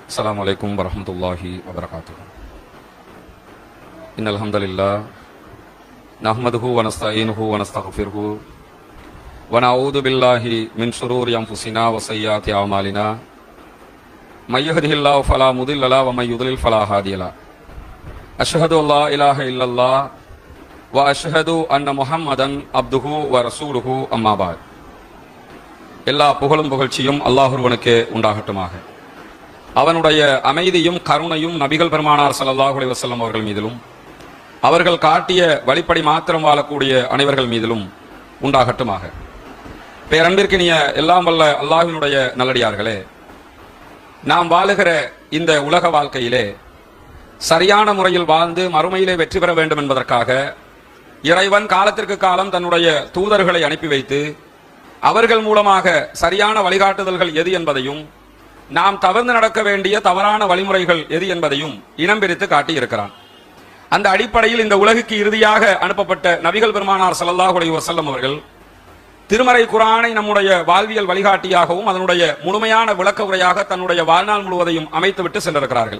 السلام عليكم ورحمة الله وبركاته إن الحمد لله نحمده ونستعينه ونستغفره ونعوذ بالله من شرور أنفسنا وسيئات أعمالنا من يهده الله فلا مضل له ومن يضلل فلا هادي له أشهد أن لا إله إلا الله وأشهد أن محمدا عبده ورسوله أما بعد எல்லா புகழும் புகழ்ச்சியும் அல்லாஹ் ஒருவனுக்கு உண்டாகட்டுமாக அவனுடைய அமைதியும் கருணையும் நபிகள் பெருமானார் ஸல்லல்லாஹு அலைஹி வஸல்லம் அவர்கள் மீதிலும் அவர்கள் காட்டிய வழிப்படி மாத்திரம் வாழக்கூடிய அனைவர்கள் மீதிலும் உண்டாகட்டுமாக பேரன்பிற்கினிய எல்லாம் வல்ல அல்லாஹ்வினுடைய நல்லடியார்களே நாம் வாழுகிற இந்த உலக வாழ்க்கையிலே சரியான முறையில் வாழ்ந்து மறுமையிலே வெற்றி பெற வேண்டும் என்பதற்காக இறைவன் காலத்திற்கு காலம் தன்னுடைய தூதர்களை அனுப்பி வைத்து அவர்கள் மூலமாக சரியான வழிகாட்டுதல்கள் எது என்பதையும் நாம் தவிர்த்து நடக்க வேண்டிய தவறான வழிமுறைகள் எது என்பதையும் இனம் பிரித்து காட்டியிருக்கிறான் அந்த அடிப்படையில் இந்த உலகுக்கு இறுதியாக அனுப்பப்பட்ட நபிகள் பெருமானார் ஸல்லல்லாஹு அலைஹி வஸல்லம் அவர்கள் திருமறை குரானை நம்முடைய வாழ்வியல் வழிகாட்டியாகவும் அதனுடைய முழுமையான விளக்க உரையாக தன்னுடைய வாழ்நாள் முழுவதையும் அமைத்துவிட்டு சென்றிருக்கிறார்கள்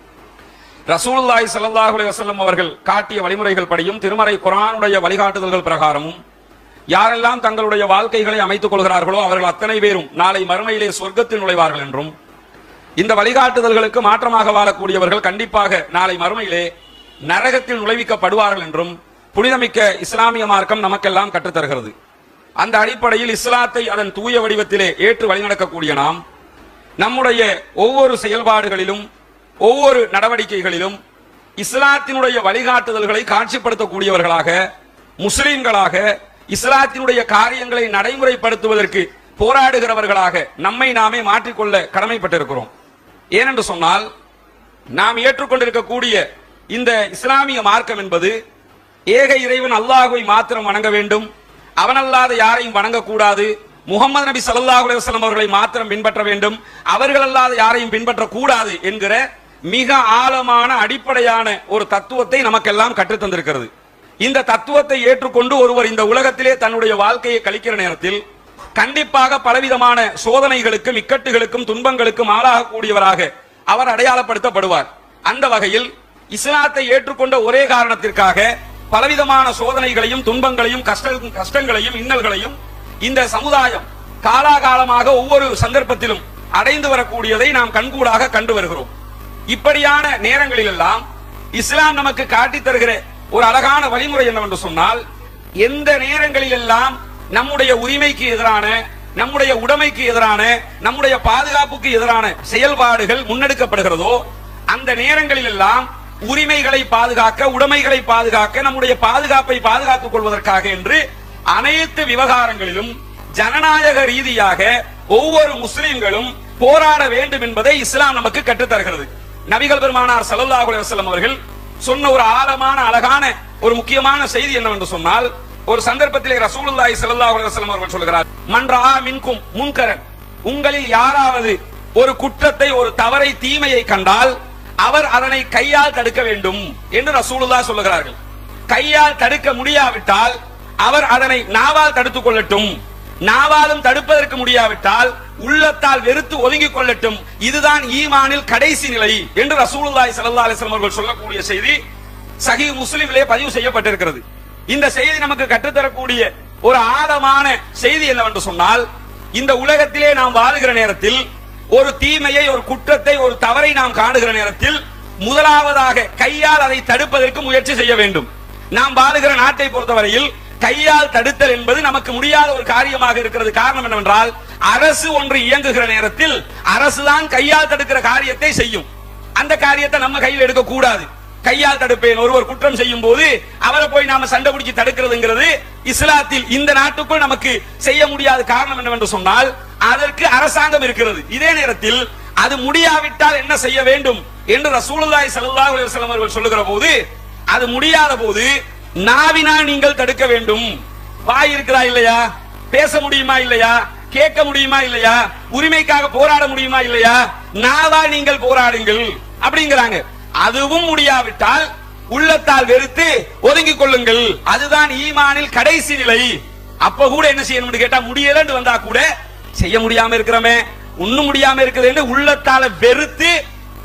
ரசூலுல்லாஹி ஸல்லல்லாஹு அலைஹி வஸல்லம் அவர்கள் காட்டிய வழிமுறைகள் படியும் திருமறை குரானுடைய வழிகாட்டுதல்கள் பிரகாரமும் யாரெல்லாம் தங்களுடைய வாழ்க்கைகளை அமைத்துக் கொள்கிறார்களோ அவர்கள் அத்தனை பேரும் நாளை மறுமையிலே சொர்க்கத்தில் நுழைவார்கள் என்றும் இந்த வழிகாட்டுதல்களுக்கு மாற்றமாக வாழக்கூடியவர்கள் கண்டிப்பாக நாளை மறுமையிலே நரகத்தில் நுழைவிக்கப்படுவார்கள் என்றும் புனிதமிக்க இஸ்லாமிய மார்க்கம் நமக்கெல்லாம் கற்றுத்தருகிறது அந்த அடிப்படையில் இஸ்லாத்தை அதன் தூய வடிவத்திலே ஏற்று வழிநடக்கக்கூடிய நாம் நம்முடைய ஒவ்வொரு செயல்பாடுகளிலும் ஒவ்வொரு நடவடிக்கைகளிலும் இஸ்லாத்தினுடைய வழிகாட்டுதல்களை காட்சிப்படுத்தக்கூடியவர்களாக முஸ்லிம்களாக இஸ்லாத்தினுடைய காரியங்களை நடைமுறைப்படுத்துவதற்கு போராடுகிறவர்களாக நம்மை நாமே மாற்றிக்கொள்ள கடமைப்பட்டிருக்கிறோம் ஏனென்று சொன்னால் நாம் ஏற்றுக்கொண்டிருக்கக்கூடிய இந்த இஸ்லாமிய மார்க்கம் என்பது ஏக இறைவன் அல்லாஹுவை மாத்திரம் வணங்க வேண்டும் அவனல்லாத யாரையும் வணங்கக்கூடாது முகமது நபி ஸல்லல்லாஹு அலைஹி வஸல்லம் அவர்களை மாத்திரம் பின்பற்ற வேண்டும் அவர்கள் அல்லாத யாரையும் பின்பற்ற கூடாது என்கிற மிக ஆழமான அடிப்படையான ஒரு தத்துவத்தை நமக்கெல்லாம் கற்றுத் தந்திருக்கிறது இந்த தத்துவத்தை ஏற்றுக்கொண்டு ஒருவர் இந்த உலகத்திலே தன்னுடைய வாழ்க்கையை கழிக்கிற நேரத்தில் கண்டிப்பாக பலவிதமான சோதனைகளுக்கும் இக்கட்டுகளுக்கும் துன்பங்களுக்கும் ஆளாகக்கூடியவராக அவர் அடையாளப்படுத்தப்படுவார் அந்த வகையில் இஸ்லாத்தை ஏற்றுக்கொண்ட ஒரே காரணத்திற்காக பலவிதமான சோதனைகளையும் துன்பங்களையும் கஷ்ட கஷ்டங்களையும் இன்னல்களையும் இந்த சமுதாயம் காலாகாலமாக ஒவ்வொரு சந்தர்ப்பத்திலும் அடைந்து வரக்கூடியதை நாம் கண்கூடாக கண்டு வருகிறோம் இப்படியான நேரங்களில் எல்லாம் இஸ்லாம் நமக்கு காட்டித் தருகிற ஒரு அழகான வழிமுறை என்னவென்று சொன்னால் எந்த நேரங்களில் எல்லாம் நம்முடைய உரிமைக்கு எதிரான நம்முடைய உடைமைக்கு எதிரான நம்முடைய பாதுகாப்புக்கு எதிரான செயல்பாடுகள் முன்னெடுக்கப்படுகிறதோ அந்த நேரங்களில் எல்லாம் உரிமைகளை பாதுகாக்க உடைமைகளை பாதுகாக்க நம்முடைய பாதுகாப்பை பாதுகாத்துக் கொள்வதற்காக என்று அனைத்து விவகாரங்களிலும் ஜனநாயக ரீதியாக ஒவ்வொரு முஸ்லிம்களும் போராட வேண்டும் என்பதை இஸ்லாம் நமக்கு கற்றுத் தருகிறது நபிகள் பெருமானார் ஸல்லல்லாஹு அலைஹி வஸல்லம் அவர்கள் சொன்ன ஒரு ஆழமான அழகான ஒரு முக்கியமான செய்தி என்னவென்று சொன்னால் ஒரு சந்தர்ப்பத்திலே ரசூலுல்லாஹி ஸல்லல்லாஹு அலைஹி வஸல்லம் அவர்கள் சொல்கிறார் மன்றா மின்கும் முன்கரன் உங்களில் யாராவது ஒரு குற்றத்தை ஒரு தவறை தீமையை கண்டால் அவர் அதனை கையால் தடுக்க வேண்டும் என்று ரசூலுல்லாஹ் சொல்லுகிறார்கள் கையால் தடுக்க முடியாவிட்டால் அவர் அதனை நாவால் தடுத்துக் கொள்ளட்டும் நாவாலும் தடுப்பதற்கு முடியாவிட்டால் உள்ளத்தால் வெறுத்து ஒதுங்கிக் கொள்ளட்டும் இதுதான் ஈமானில் கடைசி நிலை என்று ரசூலுல்லாஹி ஸல்லல்லாஹு அலைஹி வஸல்லம் அவர்கள் சொல்லக்கூடிய செய்தி சஹீஹ் முஸ்லிமிலே பதிவு செய்யப்பட்டிருக்கிறது இந்த செய்தி நமக்கு கற்றுத்தரக்கூடிய ஒரு ஆழமான செய்தி என்னவென்று சொன்னால் இந்த உலகத்திலே நாம் வாழுகிற நேரத்தில் ஒரு தீமையை ஒரு குற்றத்தை ஒரு தவறை நாம் காணுகிற நேரத்தில் முதலாவதாக கையால் அதை தடுப்பதற்கு முயற்சி செய்ய வேண்டும் நாம் வாழுகிற நாட்டை பொறுத்தவரையில் கையால் தடுத்தல் என்பது நமக்கு முடியாத ஒரு காரியமாக இருக்கிறது காரணம் என்னவென்றால் அரசு ஒன்று இயங்குகிற நேரத்தில் அரசுதான் கையால் தடுக்கிற காரியத்தை செய்யும் அந்த காரியத்தை நம்ம கையில் எடுக்க கூடாது கையால் தடுப்பேன் ஒருவர் குற்றம் செய்யும் போது அவரை போய் நாம சண்டை பிடிச்சி தடுக்கிறதுங்கிறது இஸ்லாத்தில் இந்த நாட்டுக்குள் நமக்கு செய்ய முடியாத காரணம் என்னவென்று சொன்னால் அதற்கு அரசாங்கம் இருக்கிறது இதே நேரத்தில் அது முடியாவிட்டால் என்ன செய்ய வேண்டும் என்று ரசூலுல்லாஹி ஸல்லல்லாஹு அலைஹி வஸல்லம் அவர்கள் சொல்லுகிற போது அது முடியாத போது நாவினால் நீங்கள் தடுக்க வேண்டும் வாய் இருக்கிறா இல்லையா பேச முடியுமா இல்லையா கேட்க முடியுமா இல்லையா உரிமைக்காக போராட முடியுமா இல்லையா நாவால் நீங்கள் போராடுங்கள் அப்படிங்கிறாங்க அதுவும் முடியாவிட்டால் உள்ளத்தால் வெறுத்து ஒதுங்கிக் கொள்ளுங்கள் அதுதான் ஈமானில் கடைசி நிலை அப்ப கூட என்ன செய்யணும்னு கேட்டா முடியலன்னு வந்தா கூட செய்ய முடியாம இருக்கிறோமே ஒண்ணும் முடியாம இருக்குது என்று உள்ளத்தால வெறுத்து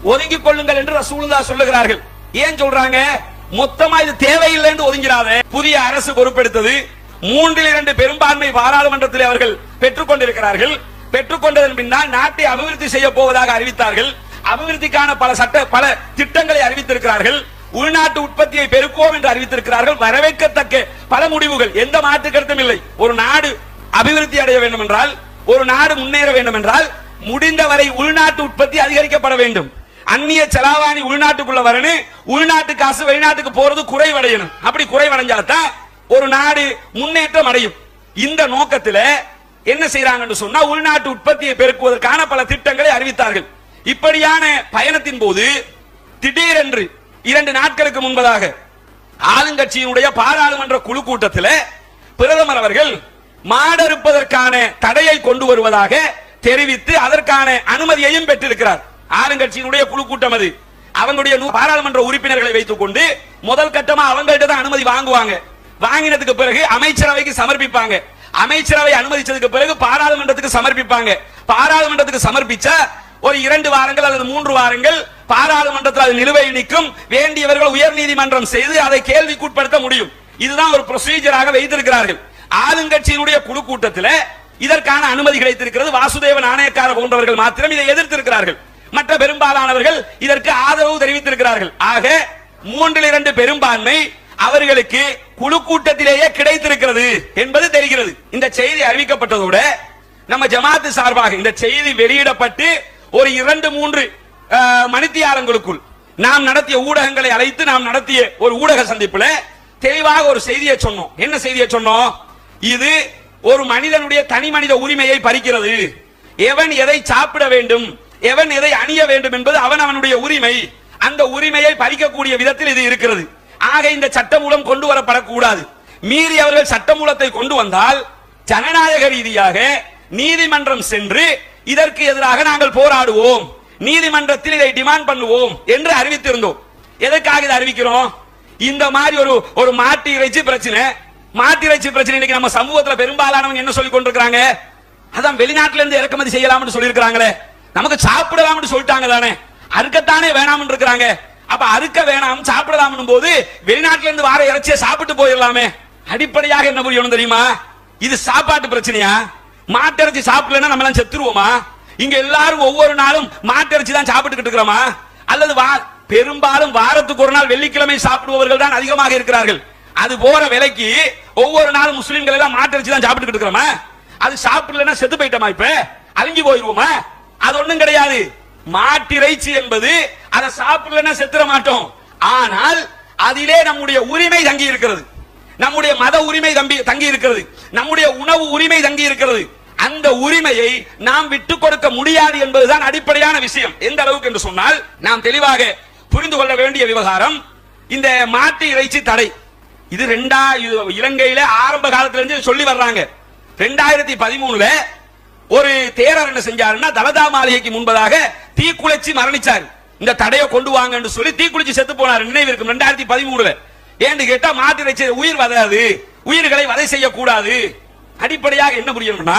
ஒதுங்கிக் கொள்ளுங்கள் என்று ரசூலுல்லா சொல்லுகிறார்கள் ஏன் சொல்றாங்க மொத்தமா இது தேவையில்லை என்று ஒதுங்கிறாத புதிய அரசு பொறுப்பெடுத்தது மூன்றில் இரண்டு பெரும்பான்மை பாராளுமன்றத்தில் அவர்கள் பெற்றுக் கொண்டிருக்கிறார்கள் பெற்றுக்கொண்டதன் பின்னால் நாட்டை அபிவிருத்தி செய்ய போவதாக அறிவித்தார்கள் அபிவிருத்திக்கான பல சட்ட பல திட்டங்களை அறிவித்திருக்கிறார்கள் உள்நாட்டு உற்பத்தியை பெருக்குவோம் என்று அறிவித்திருக்கிறார்கள் வரவேற்கத்தக்க பல முடிவுகள் எந்த மாற்று கருத்தும் இல்லை ஒரு நாடு அபிவிருத்தி அடைய வேண்டும் என்றால் ஒரு நாடு முன்னேற வேண்டும் என்றால் முடிந்தவரை உள்நாட்டு உற்பத்தி அதிகரிக்கப்பட வேண்டும் அந்நிய செலாவாணி உள்நாட்டுக்குள்ள வரணும் உள்நாட்டு காசு வெளிநாட்டுக்கு போறது குறைவடையணும் அப்படி குறைவடைஞ்சாதான் ஒரு நாடு முன்னேற்றம் அடையும் இந்த நோக்கத்துல என்ன செய்யறாங்கன்னு சொன்னா உள்நாட்டு உற்பத்தியை பெருக்குவதற்கான பல திட்டங்களை அறிவித்தார்கள் இப்படியான பயணத்தின் போது திடீரென்று இரண்டு நாட்களுக்கு முன்பதாக ஆளுங்கட்சியினுடைய பாராளுமன்ற குழு கூட்டத்தில் பிரதமர் அவர்கள் மாடறுப்பதற்கான தடையை கொண்டு வருவதாக தெரிவித்து அதற்கான அனுமதியையும் பெற்றிருக்கிறார் ஆளுங்கட்சியினுடைய குழு கூட்டம் அது அவங்களுடைய நூ- பாராளுமன்ற உறுப்பினர்களை வைத்துக் கொண்டு முதல் கட்டமா அவங்கள்ட்ட தான் அனுமதி வாங்குவாங்க வாங்கினதுக்கு பிறகு அமைச்சரவைக்கு சமர்ப்பிப்பாங்க அமைச்சரவை அனுமதிச்சதுக்கு பிறகு பாராளுமன்றத்துக்கு சமர்ப்பிப்பாங்க பாராளுமன்றத்துக்கு சமர்ப்பிச்சா ஒரு இரண்டு வாரங்கள் அல்லது மூன்று வாரங்கள் பாராளுமன்றத்தில் அது நிலுவையில் நிற்கும் வேண்டியவர்கள் உயர் நீதிமன்றம் செய்து அதை கேள்விக்குட்படுத்த முடியும் இதுதான் ஒரு ப்ரொசீஜராக வைத்திருக்கிறார்கள் ஆளுங்கட்சியினுடைய குழு கூட்டத்தில் இதற்கான அனுமதி கிடைத்திருக்கிறது வாசுதேவ நாணயக்கார போன்றவர்கள் மாத்திரம் இதை எதிர்த்திருக்கிறார்கள் மற்ற பெரும்பாலானவர்கள் இதற்கு ஆதரவு தெரிவித்திருக்கிறார்கள் ஆக மூன்றில் இரண்டு பெரும்பான்மை அவர்களுக்கு குழு கூட்டத்திலேயே கிடைத்திருக்கிறது என்பது தெரிகிறது இந்த செய்தி அறிவிக்கப்பட்டதோட நம்ம ஜமாத்து சார்பாக இந்த செய்தி வெளியிடப்பட்டு ஒரு இரண்டு மூன்று அஹ், மணித்தியாலங்களுக்குள் நாம் நடத்திய ஊடகங்களை அழைத்து நாம் நடத்திய ஒரு ஊடக சந்திப்புல தெளிவாக ஒரு செய்தியை சொன்னோம் என்ன செய்தியை சொன்னோம் இது ஒரு மனிதனுடைய தனி மனித உரிமையை பறிக்கிறது எவன் எதை சாப்பிட வேண்டும் எவன் எதை அணிய வேண்டும் என்பது அவன் அவனுடைய உரிமை அந்த உரிமையை பறிக்கக்கூடிய விதத்தில் இது இருக்கிறது ஆக இந்த சட்டமூலம் கொண்டு வரப்படக்கூடாது மீறி அவர்கள் சட்டமூலத்தை கொண்டு வந்தால் ஜனநாயக ரீதியாக நீதிமன்றம் சென்று இதற்கு எதிராக நாங்கள் போராடுவோம் நீதிமன்றத்தில் இதை டிமாண்ட் பண்ணுவோம் என்று அறிவித்திருந்தோம் எதற்காக இதை அறிவிக்கிறோம் இந்த மாதிரி ஒரு ஒரு மாட்டு இறைச்சி பிரச்சனை மாட்டு இறைச்சி பிரச்சனை இன்னைக்கு நம்ம சமூகத்துல பெரும்பாலானவங்க என்ன சொல்லி கொண்டிருக்காங்க அதான் வெளிநாட்டுல இருந்து இறக்குமதி செய்யலாம்னு சொல்லி இருக்காங்களே நமக்கு சாப்பிடலாம்னு சொல்லிட்டாங்க தானே அறுக்கத்தானே வேணாம்னு இருக்கிறாங்க அப்ப அறுக்க வேணாம் சாப்பிடலாம் போது வெளிநாட்டுல இருந்து வார இறைச்சியை சாப்பிட்டு போயிடலாமே அடிப்படையாக என்ன புரியணும் தெரியுமா இது சாப்பாட்டு பிரச்சனையா மாட்டிறைச்சி சாப்பிடலன்னா நம்ம எல்லாம் செத்துருவோமா இங்க எல்லாரும் ஒவ்வொரு நாளும் மாட்டிறைச்சி தான் சாப்பிட்டுக்கிட்டு இருக்கிறோமா அல்லது வா பெரும்பாலும் வாரத்துக்கு ஒரு நாள் வெள்ளிக்கிழமை சாப்பிடுபவர்கள் தான் அதிகமாக இருக்கிறார்கள் அது போற விலைக்கு ஒவ்வொரு நாளும் முஸ்லிம்கள் எல்லாம் மாட்டிறைச்சி தான் சாப்பிட்டுக்கிட்டு இருக்கிறோமா அது சாப்பிடலன்னா செத்து போயிட்டோமா இப்ப அழிஞ்சு போயிருவோமா அது ஒண்ணும் கிடையாது மாட்டிறைச்சி என்பது அதை சாப்பிடலன்னா செத்துற மாட்டோம் ஆனால் அதிலே நம்முடைய உரிமை தங்கி இருக்கிறது நம்முடைய மத உரிமை தம்பி தங்கி இருக்கிறது நம்முடைய உணவு உரிமை தங்கி இருக்கிறது அந்த உரிமையை நாம் விட்டுக் கொடுக்க முடியாது என்பதுதான் அடிப்படையான விஷயம் எந்த அளவுக்கு என்று சொன்னால் நாம் தெளிவாக புரிந்து கொள்ள வேண்டிய விவகாரம் இந்த மாட்டு இறைச்சி தடை இது ரெண்டா இது இலங்கையில ஆரம்ப காலத்துல இருந்து சொல்லி வர்றாங்க ரெண்டாயிரத்தி பதிமூணுல ஒரு தேரர் என்ன செஞ்சாருன்னா தலதா மாளிகைக்கு முன்பதாக தீக்குளிச்சு மரணிச்சார் இந்த தடையை கொண்டு வாங்கன்னு சொல்லி தீக்குளிச்சு செத்து போனார் நினைவு இருக்கும் ரெண்டாயிரத்தி பதிமூணுல ஏன்னு கேட்டா மாட்டு இறைச்சி உயிர் வதாது உயிர்களை வதை செய்யக்கூடாது அடிப்படையாக என்ன புரியணும்னா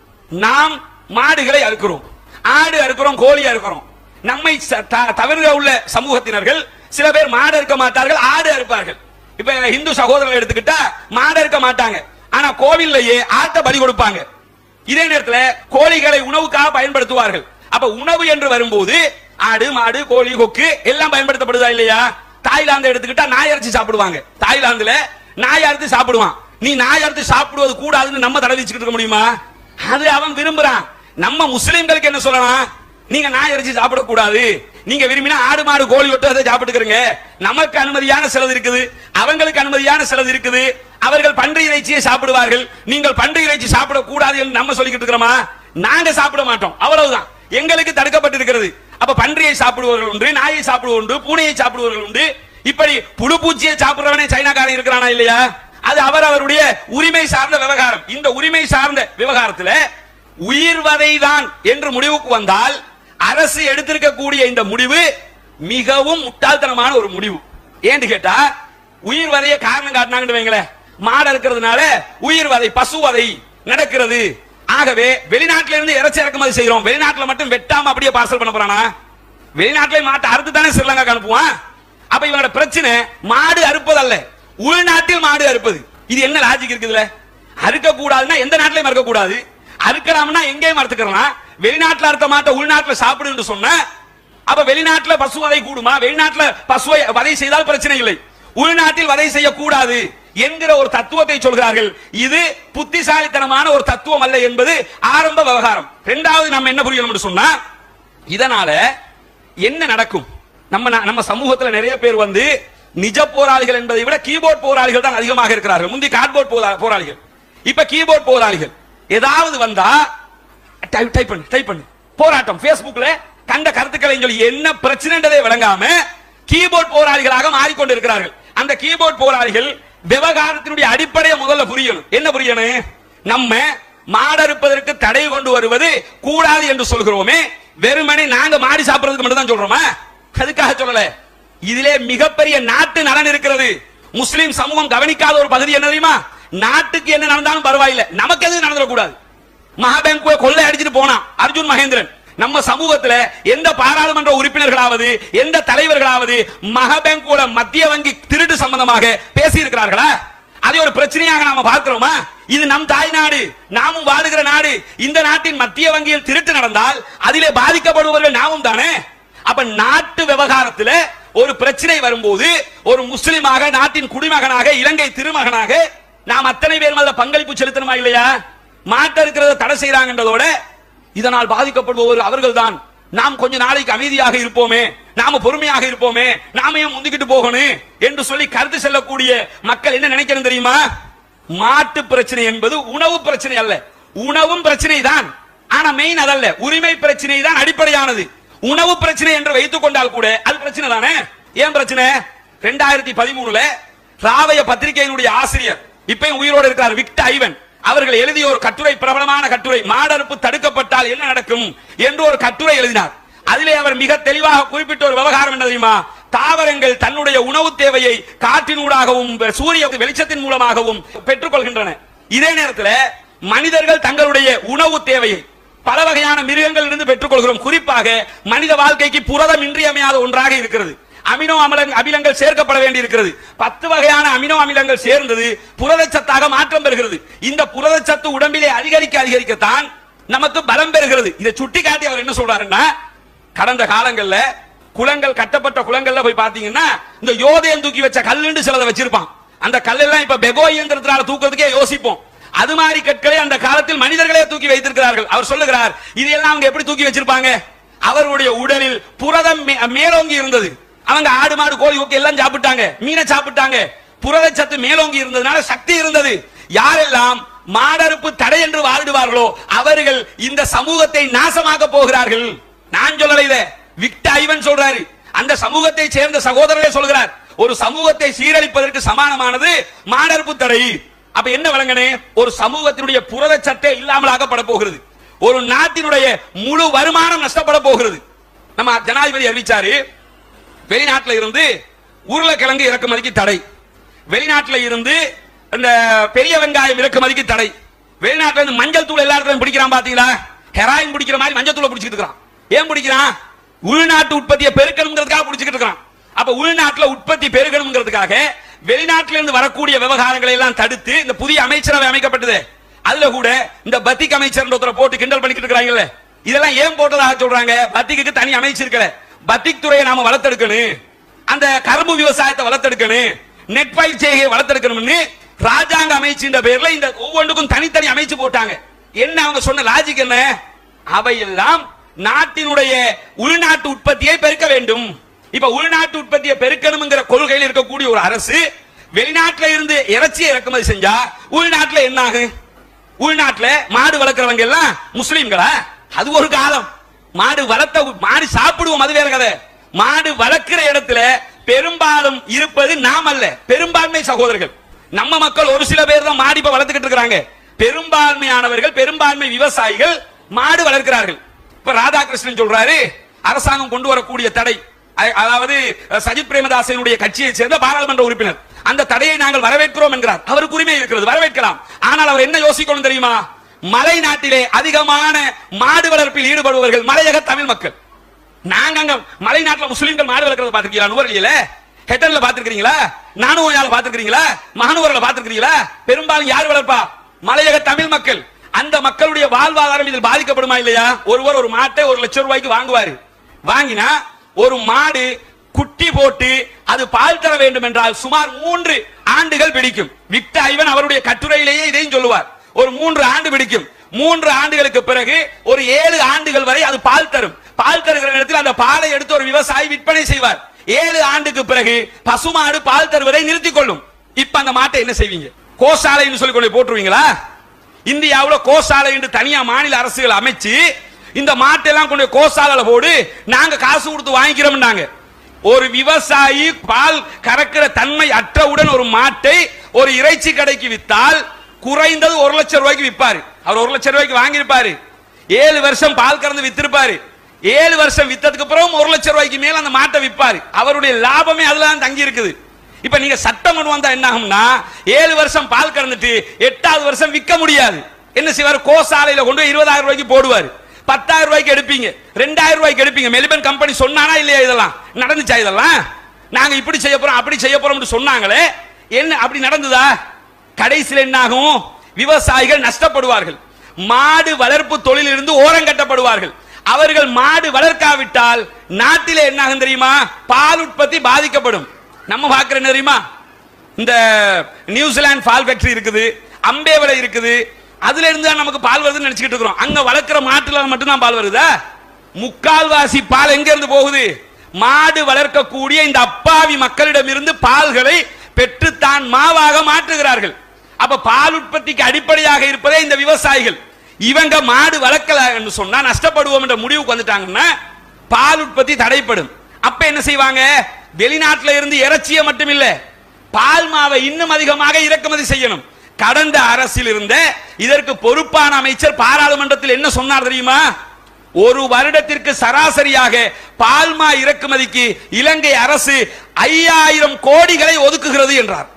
நாம் மாடுகளை அறுக்கிறோம் ஆடு அறுக்கிறோம் கோழி அறுக்கிறோம் நம்மை ச- த- தவிர உள்ள சமூகத்தினர்கள் சில பேர் மாடு அறுக்க மாட்டார்கள் ஆடு அறுப்பார்கள் இப்ப இந்து சகோதரர்கள் எடுத்துக்கிட்டா மாடு அறுக்க மாட்டாங்க ஆனா கோவில்லையே ஆட்டை பலி கொடுப்பாங்க இதே நேரத்துல கோழிகளை உணவுக்காக பயன்படுத்துவார்கள் அப்ப உணவு என்று வரும்போது ஆடு மாடு கோழி கொக்கு எல்லாம் பயன்படுத்தப்படுதா இல்லையா தாய்லாந்து எடுத்துக்கிட்டா நாய் அரைச்சு சாப்பிடுவாங்க தாய்லாந்துல நாய் அறுத்து சாப்பிடுவான் நீ நாய் அறுத்து சாப்பிடுவது கூடாதுன்னு நம்ம தடை வச்சுக்கிட்டு இருக்க முடியுமா அது அவன் விரும்புறான் நம்ம முஸ்லிம்களுக்கு என்ன சொல்லலாம் நீங்க நாய் அரைச்சு சாப்பிடக்கூடாது நீங்க விரும்பினா ஆடு மாடு கோழி விட்டு அதை சாப்பிட்டுக்கிறீங்க நமக்கு அனுமதியான சிலது இருக்குது அவங்களுக்கு அனுமதியான சிலது இருக்குது அவர்கள் பன்றி இறைச்சியை சாப்பிடுவார்கள் நீங்கள் பன்றி இறைச்சி சாப்பிடக்கூடாது என்று நம்ம சொல்லிக்கிட்டு இருக்கிறோமா நாங்க சாப்பிட மாட்டோம் அவ்வளவுதான் எங்களுக்கு தடுக்கப்பட்டிருக்கிறது அப்ப பன்றியை சாப்பிடுவவர்கள் உண்டு நாயை சாப்பிடுவது உண்டு பூனையை சாப்பிடுவவர்கள் உண்டு இப்படி புழு பூச்சியை சாப்பிடுறவனே சைனாக்காரன் இருக்கிறானா இல்லையா அது அவர் அவருடைய உரிமை சார்ந்த விவகாரம் இந்த உரிமை சார்ந்த விவகாரத்துல உயிர்வதை தான் என்று முடிவுக்கு வந்தால் அரசு எடுத்திருக்கக்கூடிய இந்த முடிவு மிகவும் முட்டாள்தனமான ஒரு முடிவு ஏன்னு கேட்டா உயிர் வதைய காரணம் காட்டினாங்கன்னு வைங்களேன் மாடு இருக்கிறதுனால உயிர் வதை பசு வதை நடக்கிறது ஆகவே வெளிநாட்டில இருந்து இறைச்சி இறக்குமதி செய்யறோம் வெளிநாட்டுல மட்டும் வெட்டாம அப்படியே பார்சல் பண்ண போறானா வெளிநாட்டுல மாட்டை அறுத்து தானே ஸ்ரீலங்காக்கு அனுப்புவான் அப்ப இவனோட பிரச்சனை மாடு அறுப்பது அல்ல உள்நாட்டில் மாடு அறுப்பது இது என்ன லாஜிக் இருக்குதுல அறுக்க கூடாதுன்னா எந்த நாட்டிலையும் அறுக்க கூடாது அறுக்கலாம்னா எங்கேயும் அறுத்துக்கலாம் வெளிநாட்டுல அறுத்த மாட்டை உள்நாட்டுல சாப்பிடுன்னு சொன்ன அப்ப வெளிநாட்டுல பசு வதை கூடுமா வெளிநாட்டுல பசுவை வதை செய்தால் பிரச்சனை இல்லை உள்நாட்டில் வதை செய்யக்கூடாது என்கிற ஒரு தத்துவத்தை சொல்கிறார்கள் இது புத்திசாலித்தனமான ஒரு தத்துவம் அல்ல என்பது ஆரம்ப விவகாரம் இரண்டாவது நம்ம என்ன புரியணும் சொன்னா இதனால என்ன நடக்கும் நம்ம நா- நம்ம சமூகத்துல நிறைய பேர் வந்து நிஜ போராளிகள் என்பதை விட கீபோர்ட் போராளிகள் தான் அதிகமாக இருக்கிறார்கள் முந்தி கார்ட்போர்ட் போரா- போராளிகள் இப்ப கீபோர்ட் போராளிகள் ஏதாவது வந்தா டைப் டைப் பண்ணு டைப் பண்ணு போராட்டம் Facebookல கண்ட கருத்துக்களை சொல்லி என்ன பிரச்சனைன்றதை விளங்காம கீபோர்ட் போராளிகளாக மாறிக்கொண்டிருக்கிறார்கள் அந்த கீபோர்ட் போராளிகள் விவகாரத்தினுடைய அடிப்படையை முதல்ல புரியணும் என்ன புரியணும் நம்ம மாடறுப்பதற்கு தடை கொண்டு வருவது கூடாது என்று சொல்கிறோமே வெறுமனே நாங்க மாடி சாப்பிடுறதுக்கு மட்டும் தான் சொல்றோமா அதுக்காக சொல்லல இதிலே மிகப்பெரிய நாட்டு நலன் இருக்கிறது முஸ்லிம் சமூகம் கவனிக்காத ஒரு பகுதி என்ன தெரியுமா நாட்டுக்கு என்ன நடந்தாலும் பரவாயில்லை நமக்கு எதுவும் நடந்துடக்கூடாது மகாபேங்குவை கொள்ளை அடிச்சிட்டு போனான் அர்ஜுன் மகேந்திரன் நம்ம சமூகத்துல எந்த பாராளுமன்ற உறுப்பினர்களாவது எந்த தலைவர்களாவது மகாபேங்கோட மத்திய வங்கி திருட்டு சம்பந்தமாக பேசி இருக்கிறார்களா அதை ஒரு பிரச்சனையாக நாம பார்க்கிறோமா இது நம் தாய் நாடு நாமும் வாழுகிற நாடு இந்த நாட்டின் மத்திய வங்கியில் திருட்டு நடந்தால் அதிலே பாதிக்கப்படுபவர்கள் நாமும் தானே அப்ப நாட்டு விவகாரத்துல ஒரு பிரச்சனை வரும்போது ஒரு முஸ்லிமாக நாட்டின் குடிமகனாக இலங்கை திருமகனாக நாம் அத்தனை பேர் மேல பங்களிப்பு செலுத்தணுமா இல்லையா மாட்ட இருக்கிறத தடை செய்யறாங்கன்றதோட இதனால் பாதிக்கப்படுபவர் அவர்கள் தான் நாம் கொஞ்ச நாளைக்கு அமைதியாக இருப்போமே நாம பொறுமையாக இருப்போமே நாம ஏன் முந்திக்கிட்டு போகணும் என்று சொல்லி கருத்து செல்லக்கூடிய மக்கள் என்ன நினைக்கணும் தெரியுமா மாட்டு பிரச்சனை என்பது உணவு பிரச்சனை அல்ல உணவும் பிரச்சனை தான் ஆனா மெயின் அதல்ல உரிமை பிரச்சனை தான் அடிப்படையானது உணவு பிரச்சனை என்று வைத்துக் கொண்டால் கூட அது பிரச்சனை தானே ஏன் பிரச்சனை ரெண்டாயிரத்தி பதிமூணுல ராவய பத்திரிகையினுடைய ஆசிரியர் இப்பயும் உயிரோடு இருக்கிறார் விக்ட ஐவன் அவர்கள் எழுதிய ஒரு கட்டுரை பிரபலமான கட்டுரை மாடறுப்பு தடுக்கப்பட்டால் என்ன நடக்கும் என்று ஒரு கட்டுரை எழுதினார் அதிலே அவர் மிக தெளிவாக குறிப்பிட்ட ஒரு விவகாரம் என்ன தெரியுமா தாவரங்கள் தன்னுடைய உணவு தேவையை காற்றினூடாகவும் சூரிய வெளிச்சத்தின் மூலமாகவும் பெற்றுக்கொள்கின்றன இதே நேரத்தில் மனிதர்கள் தங்களுடைய உணவு தேவையை பல வகையான மிருகங்களிலிருந்து பெற்றுக்கொள்கிறோம் குறிப்பாக மனித வாழ்க்கைக்கு புரதம் இன்றியமையாத ஒன்றாக இருக்கிறது அமினோ அமில அமிலங்கள் சேர்க்கப்பட வேண்டி இருக்கிறது பத்து வகையான அமினோ அமிலங்கள் சேர்ந்தது புரதச்சத்தாக மாற்றம் பெறுகிறது இந்த புரதச்சத்து உடம்பிலே அதிகரிக்க அதிகரிக்கத்தான் நமக்கு பலம் பெறுகிறது இதை சுட்டி காட்டி அவர் என்ன சொல்றாருன்னா கடந்த காலங்கள்ல குளங்கள் கட்டப்பட்ட குளங்கள்ல போய் பாத்தீங்கன்னா இந்த யோதையன் தூக்கி வச்ச கல்லுன்னு சிலதை வச்சிருப்பான் அந்த கல்லெல்லாம் இப்ப பெகோ இயந்திரத்தினால தூக்கிறதுக்கே யோசிப்போம் அது மாதிரி கற்களை அந்த காலத்தில் மனிதர்களே தூக்கி வைத்திருக்கிறார்கள் அவர் சொல்லுகிறார் இது எல்லாம் அவங்க எப்படி தூக்கி வச்சிருப்பாங்க அவருடைய உடலில் புரதம் மே- மேலோங்கி இருந்தது அவங்க ஆடு மாடு கோழி ஊக்கி எல்லாம் சாப்பிட்டாங்க மீனை சாப்பிட்டாங்க புரதச்சத்து மேலோங்கி இருந்ததுனால சக்தி இருந்தது யாரெல்லாம் மாடறுப்பு தடை என்று வாழிடுவார்களோ அவர்கள் இந்த சமூகத்தை நாசமாக்க போகிறார்கள் நான் சொல்லல இத விக்ட ஐவன் சொல்றாரு அந்த சமூகத்தை சேர்ந்த சகோதரரே சொல்கிறார் ஒரு சமூகத்தை சீரழிப்பதற்கு சமானமானது மாடறுப்பு தடை அப்ப என்ன வழங்கனே ஒரு சமூகத்தினுடைய புரதச்சட்டை இல்லாமல் ஆக்கப்பட போகிறது ஒரு நாட்டினுடைய முழு வருமானம் நஷ்டப்பட போகிறது நம்ம ஜனாதிபதி அறிவிச்சாரு வெளிநாட்டுல இருந்து உருளைக்கிழங்கு இறக்குமதிக்கு தடை வெளிநாட்டுல இருந்து இந்த பெரிய வெங்காயம் இறக்குமதிக்கு தடை வெளிநாட்டுல இருந்து மஞ்சள் தூள் எல்லா இடத்துலயும் பிடிக்கிறான் பாத்தீங்களா ஹெராயின் பிடிக்கிற மாதிரி மஞ்சள் தூளை பிடிச்சிட்டு இருக்கான் ஏன் பிடிக்கிறான் உள்நாட்டு உற்பத்தியை பெருக்கணுங்கிறதுக்காக பிடிச்சிட்டு இருக்கான் அப்ப உள்நாட்டுல உற்பத்தி பெருகணுங்கிறதுக்காக வெளிநாட்டுல இருந்து வரக்கூடிய விவகாரங்களை எல்லாம் தடுத்து இந்த புதிய அமைச்சரவை அமைக்கப்பட்டது அதுல கூட இந்த பத்திக் அமைச்சர் ஒருத்தரை போட்டு கிண்டல் பண்ணிக்கிட்டு இருக்காங்கல்ல இதெல்லாம் ஏன் போட்டதாக சொல்றாங்க பத்திக்கு தனி அமைச்சிருக்கல பத்திக் துறையை நாம வளர்த்தெடுக்கணும் அந்த கரும்பு விவசாயத்தை வளர்த்தெடுக்கணும் நெற்பயிர் செய்கையை வளர்த்தெடுக்கணும்னு ராஜாங்க அமைச்சின்ற பேர்ல இந்த ஒவ்வொன்றுக்கும் தனித்தனி அமைச்சு போட்டாங்க என்ன அவங்க சொன்ன லாஜிக் என்ன அவையெல்லாம் நாட்டினுடைய உள்நாட்டு உற்பத்தியை பெருக்க வேண்டும் இப்ப உள்நாட்டு உற்பத்தியை பெருக்கணுங்கிற கொள்கையில் இருக்கக்கூடிய ஒரு அரசு வெளிநாட்டுல இருந்து இறைச்சியை இறக்குமதி செஞ்சா உள்நாட்டுல என்ன ஆகும் உள்நாட்டுல மாடு வளர்க்கறவங்க எல்லாம் முஸ்லீம்களா அது ஒரு காலம் மாடு வளர்த்த மாடு சாப்பிடுவோம் அது வேற கதை மாடு வளர்க்கிற இடத்துல பெரும்பாலும் இருப்பது நாம் அல்ல பெரும்பான்மை சகோதரர்கள் நம்ம மக்கள் ஒரு சில பேர் தான் மாடு இப்ப வளர்த்துக்கிட்டு இருக்காங்க பெரும்பான்மையானவர்கள் பெரும்பான்மை விவசாயிகள் மாடு வளர்க்கிறார்கள் இப்ப ராதாகிருஷ்ணன் சொல்றாரு அரசாங்கம் கொண்டு வரக்கூடிய தடை அ- அதாவது அஹ், சஜித் பிரேமதாசனுடைய கட்சியை சேர்ந்த பாராளுமன்ற உறுப்பினர் அந்த தடையை நாங்கள் வரவேற்கிறோம் என்கிறார் அவருக்கு உரிமை இருக்கிறது வரவேற்கலாம் ஆனால் அவர் என்ன யோசிக்கணும் தெரியுமா மலை நாட்டிலே அதிகமான மாடு வளர்ப்பில் ஈடுபடுபவர்கள் மலையக தமிழ் மக்கள் நாங்க அங்க மலைநாட்டுல முஸ்லிம்கள் மாடு வளர்க்கறத பாத்துருக்கீங்களா நுவரலியில ஹெட்டன்ல பாத்துருக்கீங்களா நானும் பாத்துருக்கீங்களா மகனுவரில் பாத்துருக்கீங்களா பெரும்பாலும் யார் வளர்ப்பா மலையக தமிழ் மக்கள் அந்த மக்களுடைய வாழ்வாதாரம் இதில் பாதிக்கப்படுமா இல்லையா ஒருவர் ஒரு மாட்டை ஒரு லட்சம் ரூபாய்க்கு வாங்குவாரு வாங்கினா ஒரு மாடு குட்டி போட்டு அது பால் தர வேண்டும் என்றால் சுமார் மூன்று ஆண்டுகள் பிடிக்கும் விக்ட ஐவன் அவருடைய கட்டுரையிலேயே இதையும் சொல்லுவார் ஒரு மூன்று ஆண்டு பிடிக்கும் மூன்று ஆண்டுகளுக்கு பிறகு ஒரு ஏழு ஆண்டுகள் வரை அது பால் தரும் பால் தருகிற நேரத்தில் அந்த பாலை எடுத்து ஒரு விவசாயி விற்பனை செய்வார் ஏழு ஆண்டுக்கு பிறகு பசுமாடு பால் தருவதை நிறுத்திக் கொள்ளும் இப்ப அந்த மாட்டை என்ன செய்வீங்க கோசாலைன்னு சொல்லி கொண்டு போய் போட்டுருவீங்களா இந்தியாவுல கோசாலை என்று தனியா மாநில அரசுகள் அமைச்சு இந்த மாட்டெல்லாம் கொண்டு போய் கோசாலையில போடு நாங்க காசு கொடுத்து வாங்கிக்கிறோம்னாங்க ஒரு விவசாயி பால் கறக்கிற தன்மை அற்றவுடன் ஒரு மாட்டை ஒரு இறைச்சி கடைக்கு வித்தால் குறைந்தது ஒரு லட்சம் ரூபாய்க்கு விற்பாரு அவர் ஒரு லட்சம் ரூபாய்க்கு வாங்கியிருப்பாரு ஏழு வருஷம் பால் கறந்து வித்திருப்பாரு ஏழு வருஷம் வித்ததுக்கு அப்புறம் ஒரு லட்சம் ரூபாய்க்கு மேல அந்த மாட்டை விற்பாரு அவருடைய லாபமே அதுல தான் தங்கி இருக்குது இப்ப நீங்க சட்டம் கொண்டு வந்தா என்ன ஆகும்னா ஏழு வருஷம் பால் கறந்துட்டு எட்டாவது வருஷம் விற்க முடியாது என்ன செய்வார் கோசாலையில கொண்டு போய் இருபதாயிரம் ரூபாய்க்கு போடுவார் பத்தாயிரம் ரூபாய்க்கு எடுப்பீங்க ரெண்டாயிரம் ரூபாய்க்கு எடுப்பீங்க மெலிபன் கம்பெனி சொன்னானா இல்லையா இதெல்லாம் நடந்துச்சா இதெல்லாம் நாங்க இப்படி செய்ய போறோம் அப்படி செய்ய போறோம்னு சொன்னாங்களே என்ன அப்படி நடந்ததா கடைசியில் என்ன ஆகும் விவசாயிகள் நஷ்டப்படுவார்கள் மாடு வளர்ப்பு தொழிலில் இருந்து ஓரங்கட்டப்படுவார்கள் அவர்கள் மாடு வளர்க்காவிட்டால் நாட்டிலே என்ன ஆகும் தெரியுமா பால் உற்பத்தி பாதிக்கப்படும் நம்ம பார்க்கிற என்ன தெரியுமா இந்த நியூசிலாந்து பால் ஃபேக்டரி இருக்குது அம்பேவலை இருக்குது அதுல இருந்து தான் நமக்கு பால் வருதுன்னு நினைச்சுக்கிட்டு இருக்கிறோம் அங்க வளர்க்கிற மாட்டுல மட்டும் தான் பால் வருதா முக்கால்வாசி பால் எங்க இருந்து போகுது மாடு வளர்க்கக்கூடிய இந்த அப்பாவி மக்களிடம் இருந்து பால்களை பெற்று தான் மாவாக மாற்றுகிறார்கள் அப்ப பால் உற்பத்திக்கு அடிப்படையாக இருப்பதே இந்த விவசாயிகள் இவங்க மாடு வளர்க்கல என்று சொன்னா நஷ்டப்படுவோம் என்ற முடிவுக்கு வந்துட்டாங்கன்னா பால் உற்பத்தி தடைப்படும் அப்ப என்ன செய்வாங்க வெளிநாட்டுல இருந்து இறைச்சியை மட்டும் இல்ல பால் மாவை இன்னும் அதிகமாக இறக்குமதி செய்யணும் கடந்த அரசில் இருந்த இதற்கு பொறுப்பான அமைச்சர் பாராளுமன்றத்தில் என்ன சொன்னார் தெரியுமா ஒரு வருடத்திற்கு சராசரியாக பால்மா இறக்குமதிக்கு இலங்கை அரசு ஐயாயிரம் கோடிகளை ஒதுக்குகிறது என்றார்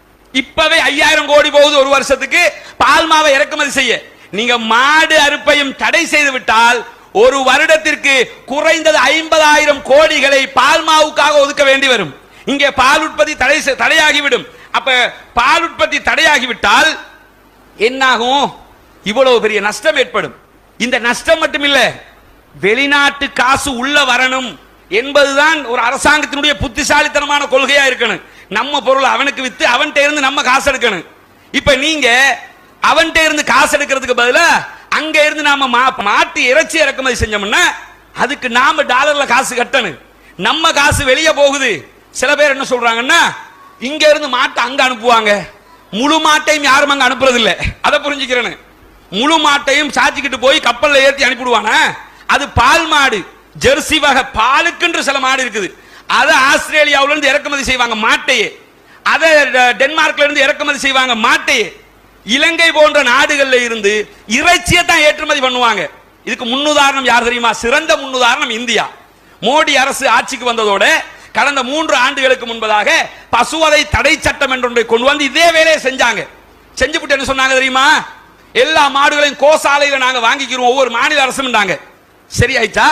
இப்பவே ஐயாயிரம் கோடி போகுது ஒரு வருஷத்துக்கு பால்மாவை இறக்குமதி செய்ய நீங்க மாடு அறுப்பையும் தடை செய்து விட்டால் ஒரு வருடத்திற்கு குறைந்தது ஐம்பதாயிரம் கோடிகளை பால்மாவுக்காக ஒதுக்க வேண்டி வரும் இங்கே பால் உற்பத்தி தடை செ- தடையாகிவிடும் அப்ப பால் உற்பத்தி தடையாகிவிட்டால் என்னாகும் இவ்வளவு பெரிய நஷ்டம் ஏற்படும் இந்த நஷ்டம் மட்டும் இல்ல வெளிநாட்டு காசு உள்ள வரணும் என்பதுதான் ஒரு அரசாங்கத்தினுடைய புத்திசாலித்தனமான கொள்கையா இருக்கணும் நம்ம பொருள் அவனுக்கு வித்து அவன்கிட்ட இருந்து நம்ம காசு எடுக்கணும் இப்ப நீங்க அவன்கிட்ட இருந்து காசு எடுக்கிறதுக்கு பதிலா அங்க இருந்து நாம மா- மாட்டு இறைச்சி இறக்குமதி செஞ்சோம்னா அதுக்கு நாம டாலர்ல காசு கட்டணும் நம்ம காசு வெளியே போகுது சில பேர் என்ன சொல்றாங்கன்னா இங்க இருந்து மாட்டை அங்க அனுப்புவாங்க முழு மாட்டையும் யாரும் அங்க அனுப்புறது இல்ல அதை புரிஞ்சுக்கிறேன்னு முழு மாட்டையும் சாச்சிக்கிட்டு போய் கப்பல்ல ஏத்தி அனுப்பிடுவானா அது பால் மாடு ஜெர்சி வகை பாலுக்குன்ற சில மாடு இருக்குது அதை ஆஸ்திரேலியாவுல இருந்து இறக்குமதி செய்வாங்க மாட்டையே அதை ட- டென்மார்க்ல இருந்து இறக்குமதி செய்வாங்க மாட்டையே இலங்கை போன்ற நாடுகள்ல இருந்து இறைச்சியை தான் ஏற்றுமதி பண்ணுவாங்க இதுக்கு முன்னுதாரணம் யார் தெரியுமா சிறந்த முன்னுதாரணம் இந்தியா மோடி அரசு ஆட்சிக்கு வந்ததோட கடந்த மூன்று ஆண்டுகளுக்கு முன்பதாக பசுவதை தடை சட்டம் என்ற ஒன்றை கொண்டு வந்து இதே வேலையை செஞ்சாங்க செஞ்சுவிட்டு என்ன சொன்னாங்க தெரியுமா எல்லா மாடுகளையும் கோசாலையில நாங்க வாங்கிக்கிறோம் ஒவ்வொரு மாநில அரசும் சரி ஆயிட்டா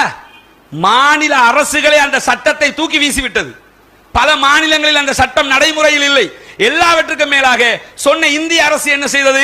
மாநில அரசுகளே அந்த சட்டத்தை தூக்கி வீசிவிட்டது பல மாநிலங்களில் அந்த சட்டம் நடைமுறையில் இல்லை எல்லாவற்றுக்கும் மேலாக சொன்ன இந்திய அரசு என்ன செய்தது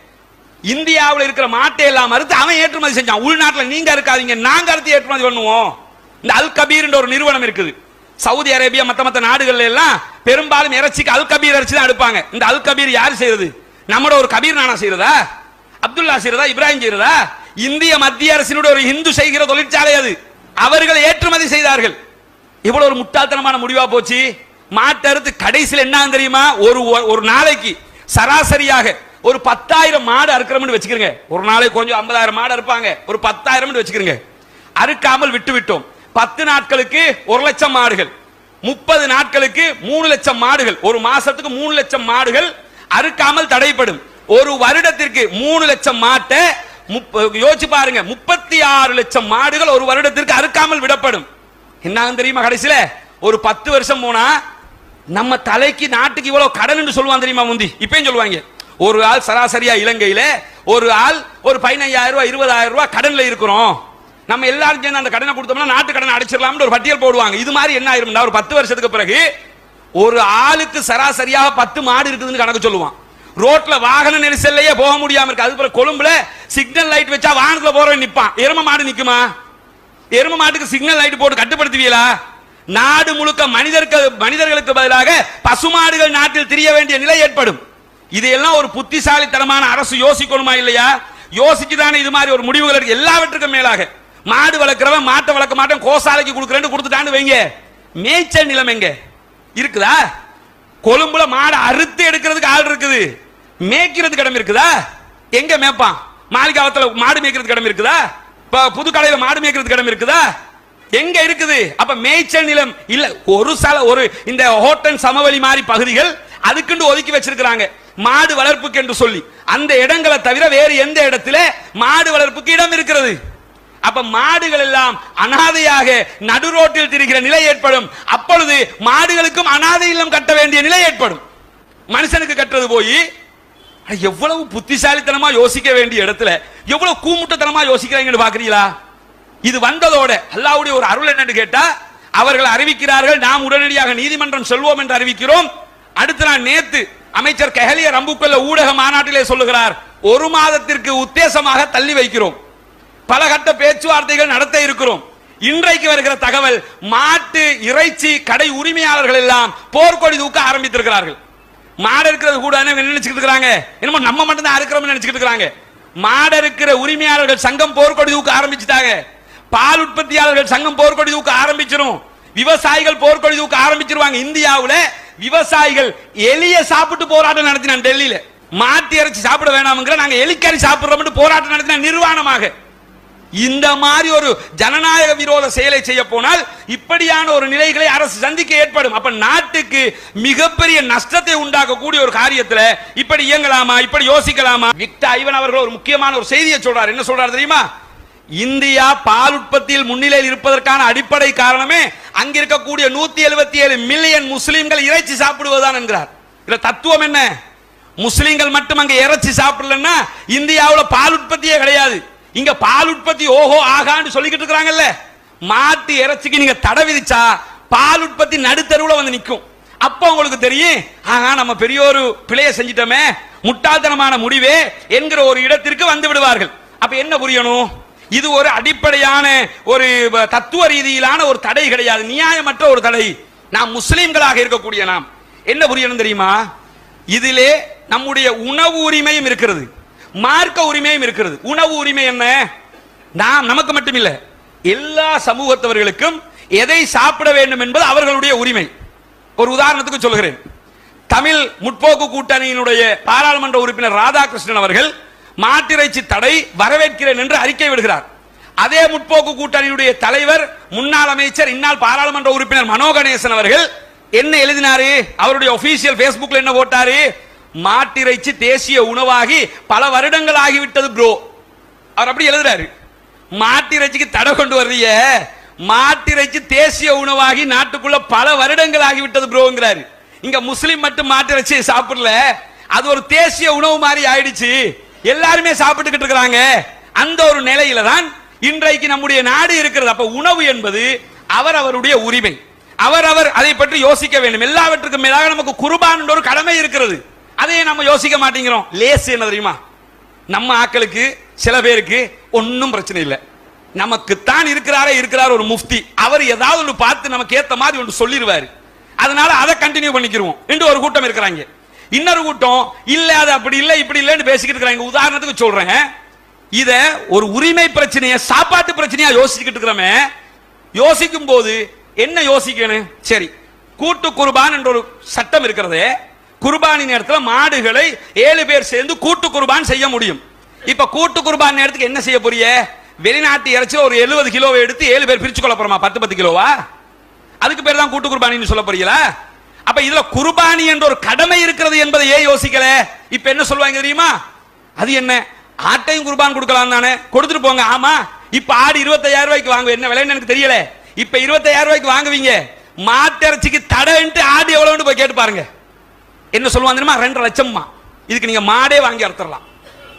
இந்தியாவில் இருக்கிற மாட்டை எல்லாம் மறுத்து அவன் ஏற்றுமதி செஞ்சான் உள்நாட்டில் நீங்க இருக்காதீங்க நாங்க அறுத்து ஏற்றுமதி பண்ணுவோம் இந்த அல் கபீர் ஒரு நிறுவனம் இருக்குது சவுதி அரேபியா மத்த மத்த நாடுகள்ல எல்லாம் பெரும்பாலும் இறைச்சிக்கு அல் கபீர் இறைச்சி தான் எடுப்பாங்க இந்த அல் கபீர் யார் செய்யறது நம்மட ஒரு கபீர் நானா செய்யறதா அப்துல்லா செய்யறதா இப்ராஹிம் செய்யறதா இந்திய மத்திய அரசினுடைய ஒரு இந்து செய்கிற தொழிற்சாலை அது அவர்கள் ஏற்றுமதி செய்தார்கள் இவ்வளவு ஒரு முட்டாள்தனமான முடிவா போச்சு மாட்டறுத்து கடைசியில் என்ன தெரியுமா ஒரு ஒரு நாளைக்கு சராசரியாக ஒரு பத்தாயிரம் மாடு அறுக்கிறோம்னு வச்சுக்கிறங்க ஒரு நாளைக்கு கொஞ்சம் ஐம்பதாயிரம் மாடு அறுப்பாங்க ஒரு பத்தாயிரம் வச்சுக்கிறங்க அறுக்காமல் விட்டு விட்டோம் பத்து நாட்களுக்கு ஒரு லட்சம் மாடுகள் முப்பது நாட்களுக்கு மூணு லட்சம் மாடுகள் ஒரு மாசத்துக்கு மூணு லட்சம் மாடுகள் அறுக்காமல் தடைப்படும் ஒரு வருடத்திற்கு மூணு லட்சம் மாட்டை முப்ப- யோசிச்சு பாருங்க முப்பத்தி ஆறு லட்சம் மாடுகள் ஒரு வருடத்திற்கு அறுக்காமல் விடப்படும் என்ன தெரியுமா கடைசியில ஒரு பத்து வருஷம் போனா நம்ம தலைக்கு நாட்டுக்கு இவ்வளவு கடன் சொல்லுவான் தெரியுமா முந்தி இப்பயும் சொல்லுவாங்க ஒரு ஆள் சராசரியா இலங்கையில ஒரு ஆள் ஒரு பதினையாயிரம் ரூபாய் இருபதாயிரம் ரூபாய் கடன்ல இருக்கிறோம் நம்ம எல்லாரும் சேர்ந்து அந்த கடனை கொடுத்தோம்னா நாட்டு கடனை அடைச்சிடலாம்னு ஒரு பட்டியல் போடுவாங்க இது மாதிரி என்ன ஆயிரும்னா ஒரு பத்து வருஷத்துக்கு பிறகு ஒரு ஆளுக்கு சராசரியாக பத்து மாடு இருக்குதுன்னு கணக்கு சொல்லுவான் ரோட்ல வாகன நெரிசல்லையே போக முடியாம இருக்கு அது பிறகு கொழும்புல சிக்னல் லைட் வச்சா வாகனத்துல போறவன் நிப்பான் எரும மாடு நிக்குமா எரும மாட்டுக்கு சிக்னல் லைட் போட்டு கட்டுப்படுத்துவீங்களா நாடு முழுக்க மனிதருக்கு மனிதர்களுக்கு பதிலாக பசுமாடுகள் நாட்டில் திரிய வேண்டிய நிலை ஏற்படும் இதையெல்லாம் ஒரு புத்திசாலித்தனமான அரசு யோசிக்கணுமா இல்லையா யோசிச்சு தானே இது மாதிரி ஒரு முடிவுகள் இருக்கு எல்லாவற்றுக்கும் மேலாக மாடு வளர்க்கிறவன் மாட்டை வளர்க்க மாட்டேன் கோசாலைக்கு கொடுக்குறேன்னு கொடுத்துட்டான்னு வைங்க மேய்ச்சல் நிலம் எங்க இருக்குதா கொழும்புல மாடு அறுத்து எடுக்கிறதுக்கு ஆள் இருக்குது மேய்க்கிறதுக்கு இடம் இருக்குதா எங்க மேய்ப்பான் மாளிகாவத்துல மாடு மேய்க்கிறதுக்கு இடம் இருக்குதா இப்ப புதுக்கடையில மாடு மேய்க்கிறதுக்கு இடம் இருக்குதா எங்க இருக்குது அப்ப மேய்ச்சல் நிலம் இல்ல ஒரு சல ஒரு இந்த ஹோட்டன் சமவெளி மாதிரி பகுதிகள் அதுக்குன்னு ஒதுக்கி வச்சிருக்கிறாங்க மாடு வளர்ப்புக்கு என்று சொல்லி அந்த இடங்களை தவிர வேறு எந்த இடத்துல மாடு வளர்ப்புக்கு இடம் இருக்கிறது அப்ப மாடுகள் எல்லாம் அனாதையாக நடு ரோட்டில் திரிகிற நிலை ஏற்படும் அப்பொழுது மாடுகளுக்கும் அனாதை இல்லம் கட்ட வேண்டிய நிலை ஏற்படும் மனுஷனுக்கு கட்டுறது போய் அட, எவ்வளவு புத்திசாலித்தனமா யோசிக்க வேண்டிய இடத்துல எவ்வளவு கூமுட்டத்தனமா யோசிக்கிறாங்கன்னு பாக்குறீங்களா இது வந்ததோட அல்லாஹ்வுடைய ஒரு அருள் என்னன்னு கேட்டா அவர்கள் அறிவிக்கிறார்கள் நாம் உடனடியாக நீதிமன்றம் செல்வோம் என்று அறிவிக்கிறோம் அடுத்த நாள் நேத்து அமைச்சர் கெஹலிய ரம்புக்குள்ள ஊடக மாநாட்டிலே சொல்லுகிறார் ஒரு மாதத்திற்கு உத்தேசமாக தள்ளி வைக்கிறோம் பல கட்ட பேச்சுவார்த்தைகள் நடத்த இருக்கிறோம் இன்றைக்கு வருகிற தகவல் மாட்டு இறைச்சி கடை உரிமையாளர்கள் எல்லாம் போர்க்கொடி தூக்க ஆரம்பித்திருக்கிறார்கள் மாடு இருக்கிறது கூட என்ன நினைச்சுக்கிட்டு இருக்காங்க என்னமோ நம்ம மட்டும் தான் அறுக்கிறோம் நினைச்சுக்கிட்டு இருக்காங்க மாடு இருக்கிற உரிமையாளர்கள் சங்கம் போர்க்கொடி தூக்க ஆரம்பிச்சுட்டாங்க பால் உற்பத்தியாளர்கள் சங்கம் போர்க்கொடி தூக்க ஆரம்பிச்சிரும் விவசாயிகள் போர்க்கொடி தூக்க ஆரம்பிச்சிருவாங்க இந்தியாவுல விவசாயிகள் எலிய சாப்பிட்டு போராட்டம் நடத்தினான் டெல்லியில மாட்டு இறைச்சி சாப்பிட வேணாம்ங்கிற நாங்க எலிக்கறி சாப்பிடுறோம்னு போராட்டம் நடத்தின நிர்வாணமாக இந்த மாதிரி ஒரு ஜனநாயக விரோத செயலை செய்ய போனால் இப்படியான ஒரு நிலைகளை அரசு சந்திக்க ஏற்படும் அப்ப நாட்டுக்கு மிகப்பெரிய நஷ்டத்தை உண்டாக்கக்கூடிய ஒரு காரியத்துல இப்படி இயங்கலாமா இப்படி யோசிக்கலாமா விக்டர் ஐவன் அவர்கள் ஒரு முக்கியமான ஒரு செய்தியை சொல்றார் என்ன சொல்றாரு தெரியுமா இந்தியா பால் உற்பத்தியில் முன்னிலையில் இருப்பதற்கான அடிப்படை காரணமே அங்க இருக்கக்கூடிய நூத்தி எழுபத்தி ஏழு மில்லியன் முஸ்லிம்கள் இறைச்சி சாப்பிடுவதுதான் என்கிறார் இதுல தத்துவம் என்ன முஸ்லிம்கள் மட்டும் அங்க இறைச்சி சாப்பிடலன்னா இந்தியாவுல பால் உற்பத்தியே கிடையாது இங்க பால் உற்பத்தி ஓஹோ ஆகான்னு சொல்லிக்கிட்டு இருக்காங்கல்ல மாட்டு இறைச்சிக்கு நீங்க தடை விதிச்சா பால் உற்பத்தி நடுத்தருவுல வந்து நிக்கும் அப்ப உங்களுக்கு தெரியும் ஆஹா நம்ம பெரிய ஒரு பிழைய செஞ்சிட்டோமே முட்டாள்தனமான முடிவே என்கிற ஒரு இடத்திற்கு வந்து விடுவார்கள் அப்ப என்ன புரியணும் இது ஒரு அடிப்படையான ஒரு வ- தத்துவ ரீதியிலான ஒரு தடை கிடையாது நியாயமற்ற ஒரு தடை நாம் முஸ்லிம்களாக இருக்கக்கூடிய நாம் என்ன புரியணும் தெரியுமா இதிலே நம்முடைய உணவு உரிமையும் இருக்கிறது மார்க்க உரிமையும் இருக்கிறது உணவு உரிமை என்ன நாம் நமக்கு மட்டும் இல்ல எல்லா சமூகத்தவர்களுக்கும் எதை சாப்பிட வேண்டும் என்பது அவர்களுடைய உரிமை ஒரு உதாரணத்துக்கு சொல்கிறேன் தமிழ் முற்போக்கு கூட்டணியினுடைய பாராளுமன்ற உறுப்பினர் ராதாகிருஷ்ணன் அவர்கள் மாட்டிறைச்சி தடை வரவேற்கிறேன் என்று அறிக்கை விடுகிறார் அதே முற்போக்கு கூட்டணியுடைய தலைவர் முன்னாள் அமைச்சர் இந்நாள் பாராளுமன்ற உறுப்பினர் மனோ கணேசன் அவர்கள் என்ன எழுதினாரு அவருடைய ஒபிஷியல் Facebookல என்ன போட்டாரு மாட்டிறைச்சி தேசிய உணவாகி பல வருடங்கள் ஆகிவிட்டது ப்ரோ அவர் அப்படி எழுதுறாரு மாட்டிறைச்சிக்கு தடை கொண்டு வர்றீங்க மாட்டிறைச்சி தேசிய உணவாகி நாட்டுக்குள்ள பல வருடங்கள் ஆகிவிட்டது ப்ரோங்கிறாரு இங்க முஸ்லிம் மட்டும் மாட்டிறைச்சியை சாப்பிடல அது ஒரு தேசிய உணவு மாதிரி ஆயிடுச்சு எல்லாருமே சாப்பிட்டுக்கிட்டு இருக்கிறாங்க அந்த ஒரு நிலையில தான் இன்றைக்கு நம்முடைய நாடு இருக்கிறது அப்ப உணவு என்பது அவர் அவருடைய உரிமை அவர் அவர் அதை பற்றி யோசிக்க வேண்டும் எல்லாவற்றுக்கும் மேலாக நமக்கு குர்பான் என்ற ஒரு கடமை இருக்கிறது அதையே நம்ம யோசிக்க மாட்டேங்கிறோம் லேஸ் என்ன தெரியுமா நம்ம ஆட்களுக்கு சில பேருக்கு ஒன்றும் பிரச்சனை இல்லை நமக்கு தான் இருக்கிறாரே இருக்கிறார் ஒரு முஃப்தி அவர் ஏதாவது ஒன்று பார்த்து நமக்கு ஏத்த மாதிரி ஒன்று சொல்லிடுவாரு அதனால அதை கண்டினியூ பண்ணிக்கிறோம் என்று ஒரு கூட்டம் இருக்கிறாங்க இன்னொரு கூட்டம் இல்ல அது அப்படி இல்ல இப்படி இல்லைன்னு பேசிக்கிட்டு இருக்கிறாங்க உதாரணத்துக்கு சொல்றேன் இத ஒரு உரிமை பிரச்சனைய சாப்பாட்டு பிரச்சனையா யோசிச்சுக்கிட்டு இருக்கிறோமே யோசிக்கும் போது என்ன யோசிக்கணும் சரி கூட்டு குர்பான் என்ற ஒரு சட்டம் இருக்கிறது குர்பானி நேரத்துல மாடுகளை ஏழு பேர் சேர்ந்து கூட்டு குர்பான் செய்ய முடியும் இப்ப கூட்டு குர்பான் நேரத்துக்கு என்ன செய்ய போறிய வெளிநாட்டு இறைச்சியில் ஒரு எழுபது கிலோவை எடுத்து ஏழு பேர் பிரிச்சு கொள்ள போறோமா பத்து பத்து கிலோவா அதுக்கு பேர் தான் கூட்டு குர்பானின்னு சொல்ல போறீங்களா அப்ப இதுல குர்பானி என்ற ஒரு கடமை இருக்கிறது என்பதை ஏன் யோசிக்கல இப்ப என்ன சொல்லுவாங்க தெரியுமா அது என்ன ஆட்டையும் குர்பான் கொடுக்கலாம் தானே கொடுத்துட்டு போங்க ஆமா இப்ப ஆடு இருபத்தையாயிரம் ரூபாய்க்கு வாங்குவேன் என்ன விலைன்னு எனக்கு தெரியல இப்ப இருபத்தையாயிரம் ரூபாய்க்கு வாங்குவீங்க மாட்டிறைச்சிக்கு தடைன்ட்டு ஆடு எவ்வளவுன்னு போய் கேட்டு பாருங்க என்ன சொல்லுவாங்க தெரியுமா ரெண்டரை லட்சம்மா இதுக்கு நீங்க மாடே வாங்கி அறுத்துடலாம்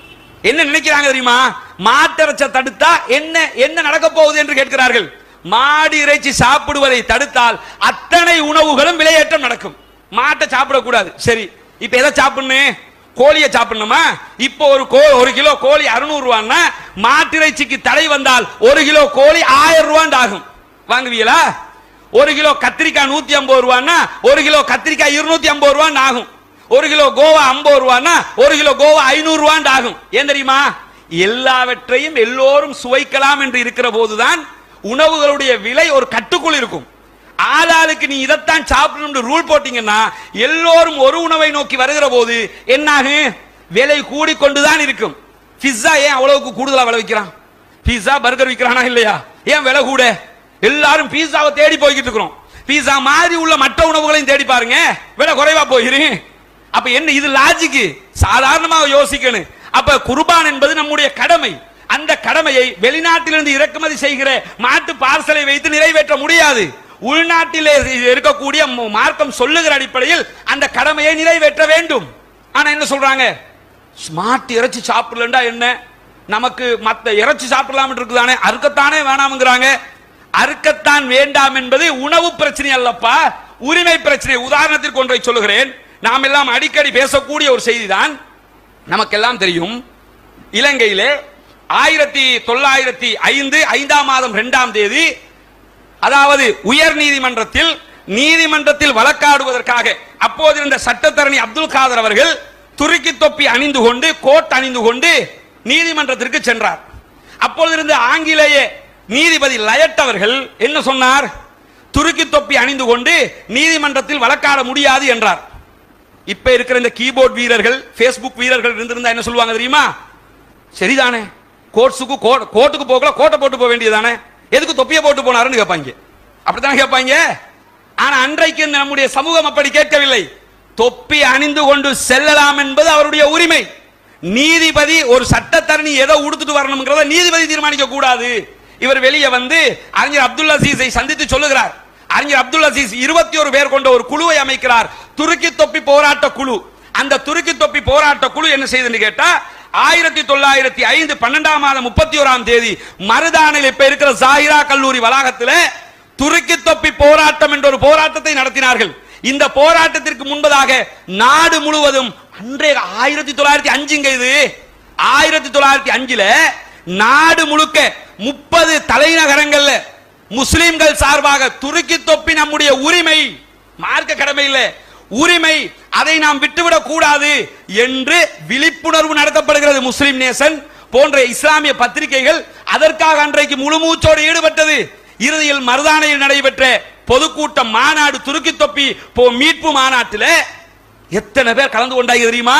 என்ன நினைக்கிறாங்க தெரியுமா மாட்டிறைச்ச தடுத்தா என்ன என்ன நடக்க போகுது என்று கேட்கிறார்கள் மாடு இறைச்சி சாப்பிடுவதை தடுத்தால் அத்தனை உணவுகளும் விலையேற்றம் நடக்கும் மாட்டை சாப்பிடக்கூடாது சரி இப்ப எதை சாப்பிடணும் கோழியை சாப்பிடணுமா இப்போ ஒரு கோ ஒரு கிலோ கோழி அறுநூறு ரூபான்னா மாட்டிறைச்சிக்கு தடை வந்தால் ஒரு கிலோ கோழி ஆயிரம் ரூபாண்ட் ஆகும் வாங்குவீங்களா ஒரு கிலோ கத்திரிக்காய் நூத்தி ஐம்பது ரூபான்னா ஒரு கிலோ கத்திரிக்காய் இருநூத்தி ஐம்பது ரூபான்னு ஆகும் ஒரு கிலோ கோவா ஐம்பது ரூபான்னா ஒரு கிலோ கோவா ஐநூறு ரூபாண்ட் ஆகும் ஏன் தெரியுமா எல்லாவற்றையும் எல்லோரும் சுவைக்கலாம் என்று இருக்கிற போதுதான் உணவுகளுடைய விலை ஒரு கட்டுக்குள் இருக்கும் ஆளாளுக்கு நீ இதைத்தான் சாப்பிடணும் ரூல் போட்டீங்கன்னா எல்லோரும் ஒரு உணவை நோக்கி வருகிற போது என்னாகும் விலை கூடிக்கொண்டுதான் இருக்கும் பிஸ்ஸா ஏன் அவ்வளவுக்கு கூடுதலா விலை விற்கிறான் பீஸா பர்கர் விற்கிறானா இல்லையா ஏன் விலை கூட எல்லாரும் பீஸாவை தேடி போய்கிட்டு இருக்கிறோம் பீஸா மாதிரி உள்ள மற்ற உணவுகளையும் தேடி பாருங்க விலை குறைவா போயிரு அப்ப என்ன இது லாஜிக்கு சாதாரணமாக யோசிக்கணும் அப்ப குர்பான் என்பது நம்முடைய கடமை அந்த கடமையை வெளிநாட்டிலிருந்து இறக்குமதி செய்கிற மாட்டு பார்சலை வைத்து நிறைவேற்ற முடியாது உள்நாட்டிலே இருக்கக்கூடிய ம- மார்க்கம் சொல்லுகிற அடிப்படையில் அந்த கடமையை நிறைவேற்ற வேண்டும் ஆனா என்ன சொல்றாங்க ஸ்மார்ட் இறைச்சி சாப்பிடலண்டா என்ன நமக்கு மத்த இறைச்சி சாப்பிடலாம் இருக்குதானே அறுக்கத்தானே வேணாம்ங்கிறாங்க அறுக்கத்தான் வேண்டாம் என்பது உணவு பிரச்சனை அல்லப்பா உரிமை பிரச்சனை உதாரணத்திற்கு ஒன்றை சொல்லுகிறேன் நாம் எல்லாம் அடிக்கடி பேசக்கூடிய ஒரு செய்திதான் நமக்கெல்லாம் தெரியும் இலங்கையிலே ஆயிரத்தி தொள்ளாயிரத்தி ஐந்து ஐந்தாம் மாதம் இரண்டாம் தேதி அதாவது உயர் நீதிமன்றத்தில் நீதிமன்றத்தில் வழக்காடுவதற்காக அப்போது இருந்த சட்டத்தரணி அப்துல் காதர் அவர்கள் துருக்கி தொப்பி அணிந்து கொண்டு கோட் அணிந்து கொண்டு நீதிமன்றத்திற்கு சென்றார் அப்பொழுது இருந்த ஆங்கிலேய நீதிபதி லயட் அவர்கள் என்ன சொன்னார் துருக்கி தொப்பி அணிந்து கொண்டு நீதிமன்றத்தில் வழக்காட முடியாது என்றார் இப்ப இருக்கிற இந்த கீபோர்ட் வீரர்கள் ஃபேஸ்புக் வீரர்கள் இருந்திருந்தா என்ன சொல்லுவாங்க தெரியுமா சரிதானே கோட்ஸுக்கு கோட் கோட்டுக்கு போகல கோட்டை போட்டு போக வேண்டியதானே எதுக்கு தொப்பியை போட்டு போனாருன்னு கேட்பாங்க அப்படித்தானே கேட்பாங்க ஆனா அன்றைக்கு நம்முடைய சமூகம் அப்படி கேட்கவில்லை தொப்பி அணிந்து கொண்டு செல்லலாம் என்பது அவருடைய உரிமை நீதிபதி ஒரு சட்டத்தரணி எதை உடுத்துட்டு வரணுங்கிறத நீதிபதி தீர்மானிக்க கூடாது இவர் வெளியே வந்து அறிஞர் அப்துல் அசீஸை சந்தித்து சொல்லுகிறார் அறிஞர் அப்துல் அசீஸ் இருபத்தி ஒரு பேர் கொண்ட ஒரு குழுவை அமைக்கிறார் துருக்கி தொப்பி போராட்ட குழு அந்த துருக்கி தொப்பி போராட்ட குழு என்ன செய்யுதுன்னு கேட்டா ஆயிரத்தி தொள்ளாயிரத்தி ஐந்து பன்னெண்டாம் மாதம் முப்பத்தி ஓராம் தேதி மருதானில் இப்ப இருக்கிற ஜாகிரா கல்லூரி வளாகத்தில் துருக்கி தொப்பி போராட்டம் என்ற ஒரு போராட்டத்தை நடத்தினார்கள் இந்த போராட்டத்திற்கு முன்பதாக நாடு முழுவதும் அன்றைய ஆயிரத்தி தொள்ளாயிரத்தி அஞ்சுங்க இது ஆயிரத்தி தொள்ளாயிரத்தி அஞ்சுல நாடு முழுக்க முப்பது தலைநகரங்கள்ல முஸ்லிம்கள் சார்பாக துருக்கி தொப்பி நம்முடைய உரிமை மார்க்க கடமை இல்ல உரிமை அதை நாம் விட்டுவிடக் கூடாது என்று விழிப்புணர்வு நடத்தப்படுகிறது முஸ்லிம் நேசன் போன்ற இஸ்லாமிய பத்திரிகைகள் அதற்காக அன்றைக்கு முழு மூச்சோடு ஈடுபட்டது இறுதியில் மருதானையில் நடைபெற்ற பொதுக்கூட்டம் மாநாடு துருக்கி தொப்பி போ மீட்பு மாநாட்டில் எத்தனை பேர் கலந்து கொண்டாங்க தெரியுமா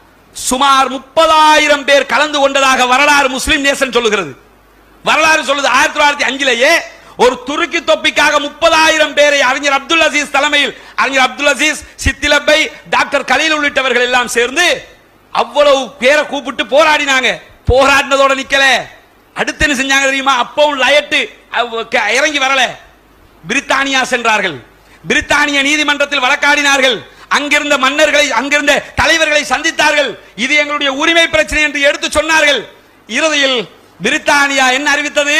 சுமார் முப்பதாயிரம் பேர் கலந்து கொண்டதாக வரலாறு முஸ்லிம் நேசன் சொல்லுகிறது வரலாறு சொல்லுது ஆயிரத்தி தொள்ளாயிரத்தி அஞ்சிலேயே ஒரு துருக்கி தொப்பிக்காக முப்பதாயிரம் பேரை அறிஞர் அப்துல் அசீஸ் தலைமையில் அறிஞர் அப்துல் அசீஸ் சித்திலப்பை டாக்டர் கலீல் உள்ளிட்டவர்கள் எல்லாம் சேர்ந்து அவ்வளவு பேரை கூப்பிட்டு போராடினாங்க போராடினதோட நிக்கல அடுத்து என்ன செஞ்சாங்க தெரியுமா அப்பவும் லயட்டு அவ- க- இறங்கி வரல பிரித்தானியா சென்றார்கள் பிரித்தானிய நீதிமன்றத்தில் வழக்காடினார்கள் அங்கிருந்த மன்னர்களை அங்கிருந்த தலைவர்களை சந்தித்தார்கள் இது எங்களுடைய உரிமை பிரச்சனை என்று எடுத்து சொன்னார்கள் இறுதியில் பிரித்தானியா என்ன அறிவித்தது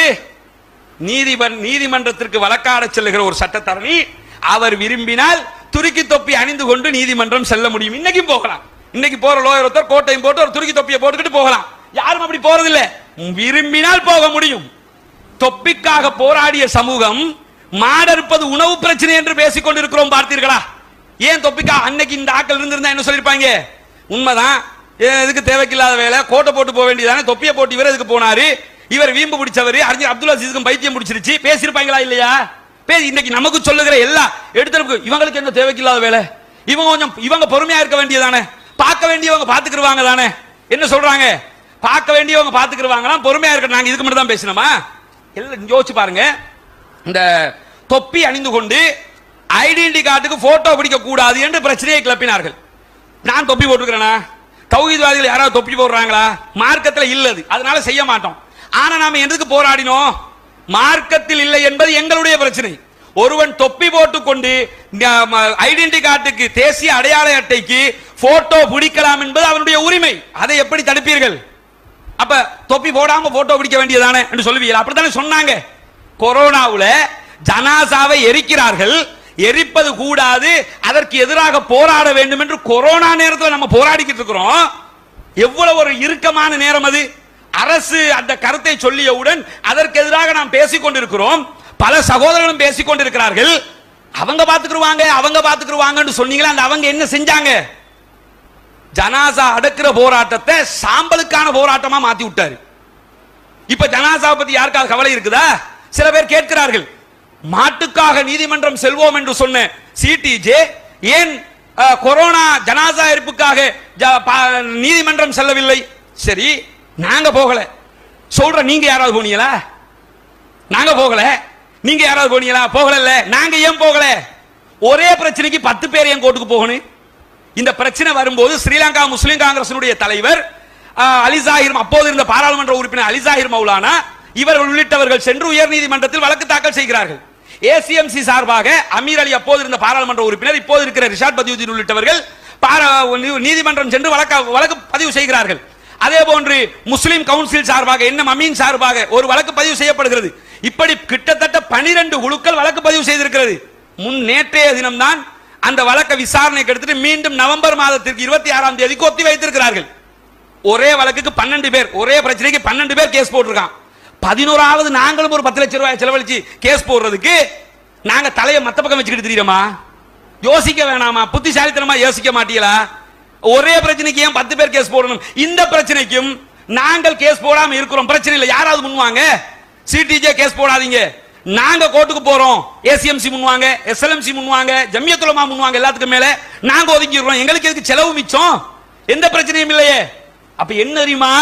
நீதிபன் நீதிமன்றத்திற்கு வழக்காட செல்லுகிற ஒரு சட்டத்தரணி அவர் விரும்பினால் துருக்கி தொப்பி அணிந்து கொண்டு நீதிமன்றம் செல்ல முடியும் இன்னைக்கும் போகலாம் இன்னைக்கு போற லோயர் ஒருத்தர் கோட்டையும் போட்டு ஒரு துருக்கி தொப்பியை போட்டுக்கிட்டு போகலாம் யாரும் அப்படி போறதில்ல விரும்பினால் போக முடியும் தொப்பிக்காக போராடிய சமூகம் மாடறுப்பது உணவு பிரச்சனை என்று பேசிக் கொண்டிருக்கிறோம் பார்த்தீர்களா ஏன் தொப்பிக்கா அன்னைக்கு இந்த ஆக்கள் இருந்திருந்தா என்ன சொல்லிருப்பாங்க உண்மைதான் ஏன் எதுக்கு தேவைக்கில்லாத வேலை கோட்டை போட்டு போக வேண்டியதானே தொப்பியை போட்டு இவர் எதுக்கு போனாரு இவர் வீம்பு பிடிச்சவர் அறிஞர் அப்துல் அசீஸுக்கும் பைத்தியம் பிடிச்சிருச்சு பேசியிருப்பாங்களா இல்லையா பேசி இன்னைக்கு நமக்கு சொல்லுகிற எல்லா எடுத்து இவங்களுக்கு என்ன தேவைக்கில்லாத வேலை இவங்க கொஞ்சம் இவங்க பொறுமையா இருக்க வேண்டியதானே பார்க்க வேண்டியவங்க பாத்துக்கிருவாங்க தானே என்ன சொல்றாங்க பார்க்க வேண்டியவங்க பாத்துக்கிருவாங்களாம் பொறுமையா இருக்க நாங்க இதுக்கு மட்டும் தான் பேசினோமா எல்லாம் யோசிச்சு பாருங்க இந்த தொப்பி அணிந்து கொண்டு ஐடென்டி கார்டுக்கு போட்டோ பிடிக்க கூடாது என்று பிரச்சனையை கிளப்பினார்கள் நான் தொப்பி போட்டுக்கிறேனா தௌஹீத்வாதிகள் யாராவது தொப்பி போடுறாங்களா மார்க்கத்தில் இல்லது அதனால செய்ய மாட்டோம் ஆனா நாம எதுக்கு போராடினோம் மார்க்கத்தில் இல்லை என்பது எங்களுடைய பிரச்சனை ஒருவன் தொப்பி போட்டுக்கொண்டு ஐடென்டி கார்டுக்கு தேசிய அடையாள அட்டைக்கு போட்டோ பிடிக்கலாம் என்பது அவனுடைய உரிமை அதை எப்படி தடுப்பீர்கள் அப்ப தொப்பி போடாம போட்டோ பிடிக்க வேண்டியதானே என்று சொல்லுவீங்க அப்படித்தானே சொன்னாங்க கொரோனாவுல ஜனாசாவை எரிக்கிறார்கள் எரிப்பது கூடாது அதற்கு எதிராக போராட வேண்டும் என்று கொரோனா நேரத்தில் நம்ம போராடிக்கிட்டு இருக்கிறோம் எவ்வளவு ஒரு இறுக்கமான நேரம் அது அரசு அந்த கருத்தை சொல்லியவுடன் அதற்கு எதிராக நாம் பேசிக் கொண்டிருக்கிறோம் பல சகோதரர்களும் பேசிக் கொண்டிருக்கிறார்கள் அவங்க பாத்துக்குருவாங்க அவங்க பாத்துக்குருவாங்கன்னு சொன்னீங்களா அந்த அவங்க என்ன செஞ்சாங்க ஜனாசா அடக்குற போராட்டத்தை சாம்பலுக்கான போராட்டமா மாத்தி விட்டாரு இப்ப ஜனாசா பத்தி யாருக்காவது கவலை இருக்குதா சில பேர் கேட்கிறார்கள் மாட்டுக்காக நீதிமன்றம் செல்வோம் என்று சொன்ன சிடிஜே ஏன் அஹ், கொரோனா ஜனாசா இருப்புக்காக ஜ- பா- நீதிமன்றம் செல்லவில்லை சரி நாங்க போகல சொல்ற நீங்க யாராவது போனீங்களா நாங்க போகல நீங்க யாராவது போனீங்களா போகல நாங்க ஏன் போகல ஒரே பிரச்சனைக்கு பத்து பேர் ஏன் கோர்ட்டுக்கு போகணும் இந்த பிரச்சனை வரும்போது ஸ்ரீலங்கா முஸ்லிம் காங்கிரசினுடைய தலைவர் ஆஹ், அலி ஜாகிர் அப்போது இருந்த பாராளுமன்ற உறுப்பினர் அலி ஜாகிர் மௌலானா இவர்கள் உள்ளிட்டவர்கள் சென்று உயர் நீதிமன்றத்தில் வழக்கு தாக்கல் செய்கிறார்கள் ஏசிஎம்சி சார்பாக அமீர் அலி அப்போது இருந்த பாராளுமன்ற உறுப்பினர் இப்போது இருக்கிற ரிஷாட் பதியுதீன் உள்ளிட்டவர்கள் பாரா- நீ- நீதிமன்றம் சென்று வழக்கு வழக்கு பதிவு செய்கிறார்கள் அதே போன்று முஸ்லிம் கவுன்சில் சார்பாக என்ன அமீன் சார்பாக ஒரு வழக்கு பதிவு செய்யப்படுகிறது இப்படி கிட்டத்தட்ட பனிரெண்டு குழுக்கள் வழக்கு பதிவு செய்திருக்கிறது முன் நேற்றைய தினம்தான் அந்த வழக்கை விசாரணைக்கு எடுத்துட்டு மீண்டும் நவம்பர் மாதத்திற்கு இருபத்தி ஆறாம் தேதிக்கு ஒத்தி வைத்திருக்கிறார்கள் ஒரே வழக்குக்கு பன்னெண்டு பேர் ஒரே பிரச்சனைக்கு பன்னெண்டு பேர் கேஸ் போட்டிருக்கான் பதினோராவது நாங்களும் ஒரு பத்து லட்சம் ரூபாய் செலவழிச்சு கேஸ் போடுறதுக்கு நாங்க தலையை மத்த பக்கம் வச்சுக்கிட்டு தெரியுமா யோசிக்க வேணாமா புத்திசாலித்தனமா யோசிக்க மாட்டீங்களா ஒரே பிரச்சனைக்கு ஏன் பத்து பேர் கேஸ் போடணும் இந்த பிரச்சனைக்கும் நாங்கள் கேஸ் போடாம இருக்கிறோம் பிரச்சனை இல்லை யாராவது முன்வாங்க சிடிஜே கேஸ் போடாதீங்க நாங்க கோர்ட்டுக்கு போறோம் ஏசிஎம்சி முன்வாங்க எஸ்எல்எம்சி முன்வாங்க ஜம்மியத்துலமா முன்வாங்க எல்லாத்துக்கும் மேல நாங்க ஒதுங்கிடுறோம் எங்களுக்கு எதுக்கு செலவு மிச்சம் எந்த பிரச்சனையும் இல்லையே அப்ப என்ன தெரியுமா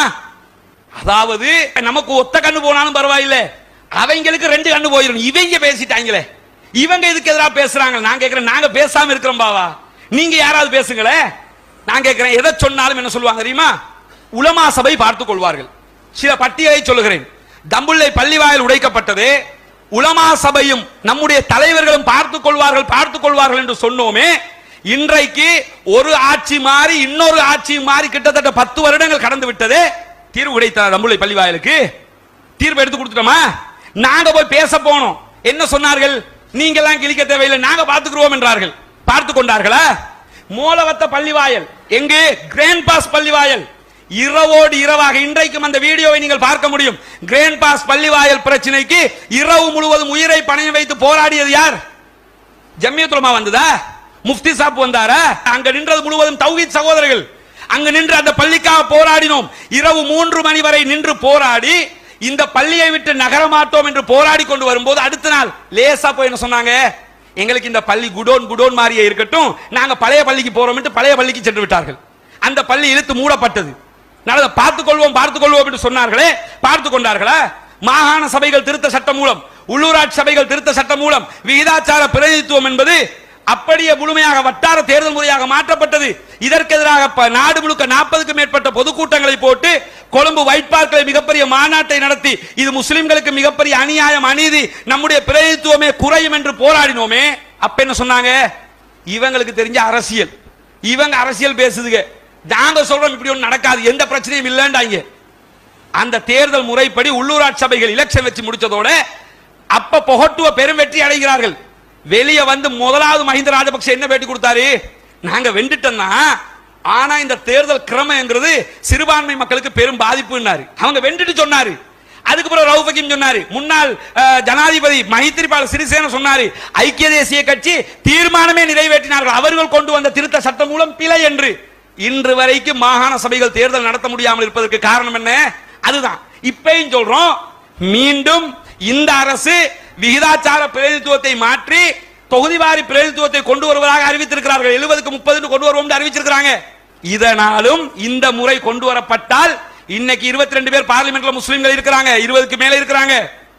அதாவது நமக்கு ஒத்த கண்ணு போனாலும் பரவாயில்ல அவங்களுக்கு ரெண்டு கண்ணு போயிடும் இவங்க பேசிட்டாங்களே இவங்க இதுக்கு எதிராக பேசுறாங்க நான் கேட்கிறேன் நாங்க பேசாம இருக்கிறோம் பாவா நீங்க யாராவது பேசுங்களே நான் கேட்கிறேன் எதை சொன்னாலும் என்ன சொல்லுவாங்க தெரியுமா உலமா சபை பார்த்துக் கொள்வார்கள் சில பட்டியலை சொல்லுகிறேன் தம்புள்ளை பள்ளிவாயல் உடைக்கப்பட்டது உலமா சபையும் நம்முடைய தலைவர்களும் பார்த்துக் கொள்வார்கள் பார்த்துக் கொள்வார்கள் என்று சொன்னோமே இன்றைக்கு ஒரு ஆட்சி மாறி இன்னொரு ஆட்சி மாறி கிட்டத்தட்ட பத்து வருடங்கள் கடந்து விட்டது தீர்வு கிடைத்த தம்புள்ளை பள்ளிவாயலுக்கு தீர்ப்பு எடுத்து கொடுத்துட்டோமா நாங்க போய் பேச போனோம் என்ன சொன்னார்கள் நீங்க எல்லாம் கிழிக்க தேவையில்லை நாங்க பார்த்துக்கிறோம் என்றார்கள் பார்த்து கொண்டார்களா மூலவத்த பள்ளிவாயல் எங்கு கிராண்ட் பாஸ் பள்ளிவாயல் இரவோடு இரவாக இன்றைக்கும் அந்த வீடியோவை நீங்கள் பார்க்க முடியும் கிராண்ட் பாஸ் பள்ளிவாயல் பிரச்சனைக்கு இரவு முழுவதும் உயிரை பணையம் வைத்து போராடியது யார் ஜம்மியத்துலமா வந்ததா முஃப்தி சாப் வந்தாரா அங்க நின்றது முழுவதும் தௌஹீத் சகோதரர்கள் அங்க நின்று அந்த பள்ளிக்காக போராடினோம் இரவு மூன்று மணி வரை நின்று போராடி இந்த பள்ளியை விட்டு நகர மாட்டோம் என்று போராடி கொண்டு வரும்போது அடுத்த நாள் லேசா போய் என்ன சொன்னாங்க எங்களுக்கு இந்த பள்ளி குடோன் குடோன் மாதிரியே இருக்கட்டும் நாங்க பழைய பள்ளிக்கு போறோம் என்று பழைய பள்ளிக்கு சென்று விட்டார்கள் அந்த பள்ளி இழுத்து மூடப்பட்டது நல்லது பார்த்துக் கொள்வோம் பார்த்துக் கொள்வோம் என்று சொன்னார்களே பார்த்துக் கொண்டார்களா மாகாண சபைகள் திருத்த சட்டம் மூலம் உள்ளூராட்சி சபைகள் திருத்த சட்டம் மூலம் விகிதாச்சார பிரதிநிதித்துவம் என்பது அப்படியே முழுமையாக வட்டார தேர்தல் முறையாக மாற்றப்பட்டது இதற்கு எதிராக ப- நாடு முழுக்க நாற்பதுக்கும் மேற்பட்ட பொதுக்கூட்டங்களை போட்டு கொழும்பு ஒயிட் பார்க்கில் மிகப்பெரிய மாநாட்டை நடத்தி இது முஸ்லிம்களுக்கு மிகப்பெரிய அநியாயம் அநீதி நம்முடைய பிரதிநிதித்துவமே குறையும் என்று போராடினோமே அப்ப என்ன சொன்னாங்க இவங்களுக்கு தெரிஞ்ச அரசியல் இவங்க அரசியல் பேசுதுங்க நாங்க சொல்றோம் இப்படி ஒண்ணு நடக்காது எந்த பிரச்சனையும் இல்லைன்றாங்க அந்த தேர்தல் முறைப்படி உள்ளூராட்சி சபைகள் எலெக்ஷன் வச்சு முடிச்சதோட அப்ப புகட்டுவ பெரும் வெற்றி அடைகிறார்கள் வெளியே வந்து முதலாவது மஹிந்த ராஜபக்ஷ என்ன பேட்டி கொடுத்தாரு நாங்க வெண்டுட்டோம்னா ஆனா இந்த தேர்தல் கிரமங்கிறது சிறுபான்மை மக்களுக்கு பெரும் பாதிப்புன்னாரு அவங்க வெண்டுட்டு சொன்னாரு அதுக்கு பிறகு ரவுஃப் ஹக்கீம் சொன்னாரு முன்னாள் அஹ், ஜனாதிபதி மைத்திரிபால சிறிசேன சொன்னாரு ஐக்கிய தேசிய கட்சி தீர்மானமே நிறைவேற்றினார்கள் அவர்கள் கொண்டு வந்த திருத்த சட்டம் மூலம் பிழை என்று இன்று வரைக்கும் மாகாண சபைகள் தேர்தல் நடத்த முடியாமல் இருப்பதற்கு காரணம் என்ன அதுதான் இப்பயும் சொல்றோம் மீண்டும் இந்த அரசு விகிதாச்சார பிரதிநிதித்துவத்தை மாற்றி தொகுதிவாரி பிரதிநிதித்துவத்தை கொண்டு வருவதாக அறிவித்திருக்கிறார்கள் எழுபதுக்கு முப்பது கொண்டு வருவோம் என்று அறிவிச்சிருக்கிறாங்க இதனாலும் இந்த முறை கொண்டு வரப்பட்டால் இன்னைக்கு இருபத்தி ரெண்டு பேர் பார்லிமெண்ட்ல முஸ்லிம்கள் இருக்கிறாங்க இருபதுக்கு மேல இருக்கிறாங்க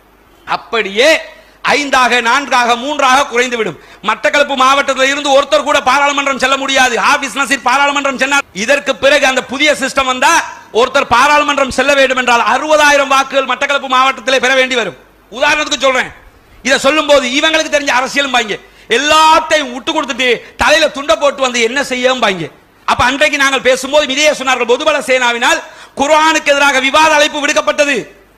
அப்படியே ஐந்தாக நான்காக மூன்றாக குறைந்துவிடும் மட்டக்களப்பு மாவட்டத்தில் இருந்து ஒருத்தர் கூட பாராளுமன்றம் செல்ல முடியாது ஆபீஸ் நசீர் பாராளுமன்றம் சென்றார் இதற்கு பிறகு அந்த புதிய சிஸ்டம் வந்தா ஒருத்தர் பாராளுமன்றம் செல்ல வேண்டும் என்றால் அறுபதாயிரம் வாக்குகள் மட்டக்களப்பு மாவட்டத்திலே பெற வேண்டி வரும் உதாரணத்துக்கு சொல்றேன் இதை சொல்லும் போது இவங்களுக்கு தெரிஞ்ச அரசியல் பாங்க எல்லாத்தையும் விட்டு கொடுத்துட்டு தலையில துண்ட போட்டு வந்து என்ன செய்யும் பாங்க அப்ப அன்றைக்கு நாங்கள் பேசும்போது இதையே சொன்னார்கள் பொதுபல சேனாவினால் குர்ஆனுக்கு எதிராக விவாத அழைப்பு விடுக்கப்பட்டது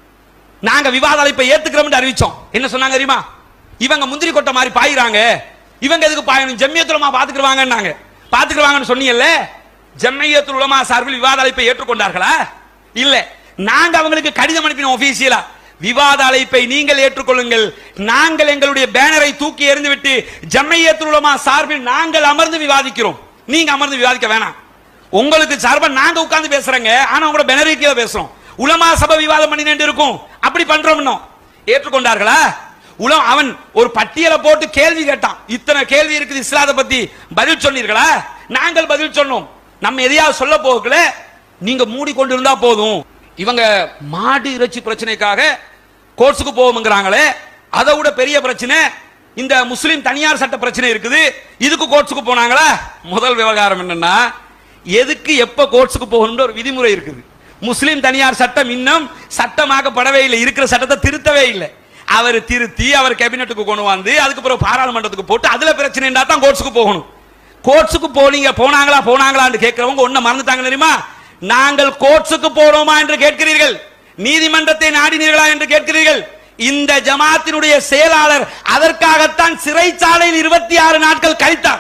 நாங்க விவாத அழைப்பை ஏத்துக்கிறோம் அறிவிச்சோம் என்ன சொன்னாங்க தெரியுமா இவங்க முந்திரி கொட்டை மாதிரி பாயிறாங்க இவங்க எதுக்கு பாயணும் ஜம்மியத்துலமா பாத்துக்குவாங்கன்னாங்க பாத்துக்குவாங்கன்னு சொன்னீங்கல்ல ஜம்மியத்துல் உலமா சார்பில் விவாத அழைப்பை ஏற்றுக்கொண்டார்களா இல்ல நாங்க அவங்களுக்கு கடிதம் அனுப்பினோம் ஒபிஷியலா விவாத அழைப்பை நீங்கள் ஏற்றுக்கொள்ளுங்கள் நாங்கள் எங்களுடைய பேனரை தூக்கி எறிந்துவிட்டு ஜம்மியத்துல் உலமா சார்பில் நாங்கள் அமர்ந்து விவாதிக்கிறோம் நீங்க அமர்ந்து விவாதிக்க வேணாம் உங்களுக்கு சார்பா நாங்க உட்கார்ந்து பேசுறோங்க ஆனா உங்களோட பெனரிட்டியில பேசுறோம் உலமா சபை விவாதம் பண்ணிட்டு இருக்கும் அப்படி பண்றோம் இன்னும் ஏற்றுக்கொண்டார்களா உலம் அவன் ஒரு பட்டியலை போட்டு கேள்வி கேட்டான் இத்தனை கேள்வி இருக்குது இஸ்லாத்தை பத்தி பதில் சொன்னீர்களா நாங்கள் பதில் சொன்னோம் நம்ம எதையாவது சொல்ல போகல நீங்க மூடிக்கொண்டு இருந்தா போதும் இவங்க மாடு இறைச்சி பிரச்சனைக்காக கோர்ட்ஸுக்கு போவோம்ங்கிறாங்களே அதை விட பெரிய பிரச்சனை இந்த முஸ்லிம் தனியார் சட்ட பிரச்சனை இருக்குது இதுக்கு கோர்ட்ஸுக்கு போனாங்களா முதல் விவகாரம் என்னன்னா எதுக்கு எப்ப கோர்ட்ஸுக்கு போகணும்னு ஒரு விதிமுறை இருக்குது முஸ்லிம் தனியார் சட்டம் இன்னும் சட்டமாக்கப்படவே இல்லை இருக்கிற சட்டத்தை திருத்தவே இல்லை அவர் திருத்தி அவர் கேபினெட்டுக்கு கொண்டு வந்து அதுக்கு பிறகு பாராளுமன்றத்துக்கு போட்டு அதுல பிரச்சனைண்டா தான் கோர்ட்ஸுக்கு போகணும் கோர்ட்ஸுக்கு போனீங்க போனாங்களா போனாங்களான்னு கேட்கிறவங்க ஒண்ணு மறந்துட்டாங்க தெரியுமா நாங்கள் கோர்ட்ஸுக்கு போனோமா என்று கேட்கிறீர்கள் நீதிமன்றத்தை நாடினீர்களா என்று கேட்கிறீர்கள் இந்த ஜமாத்தினுடைய செயலாளர் அதற்காகத்தான் சிறைச்சாலையில் இருபத்தி ஆறு நாட்கள் கழித்தார்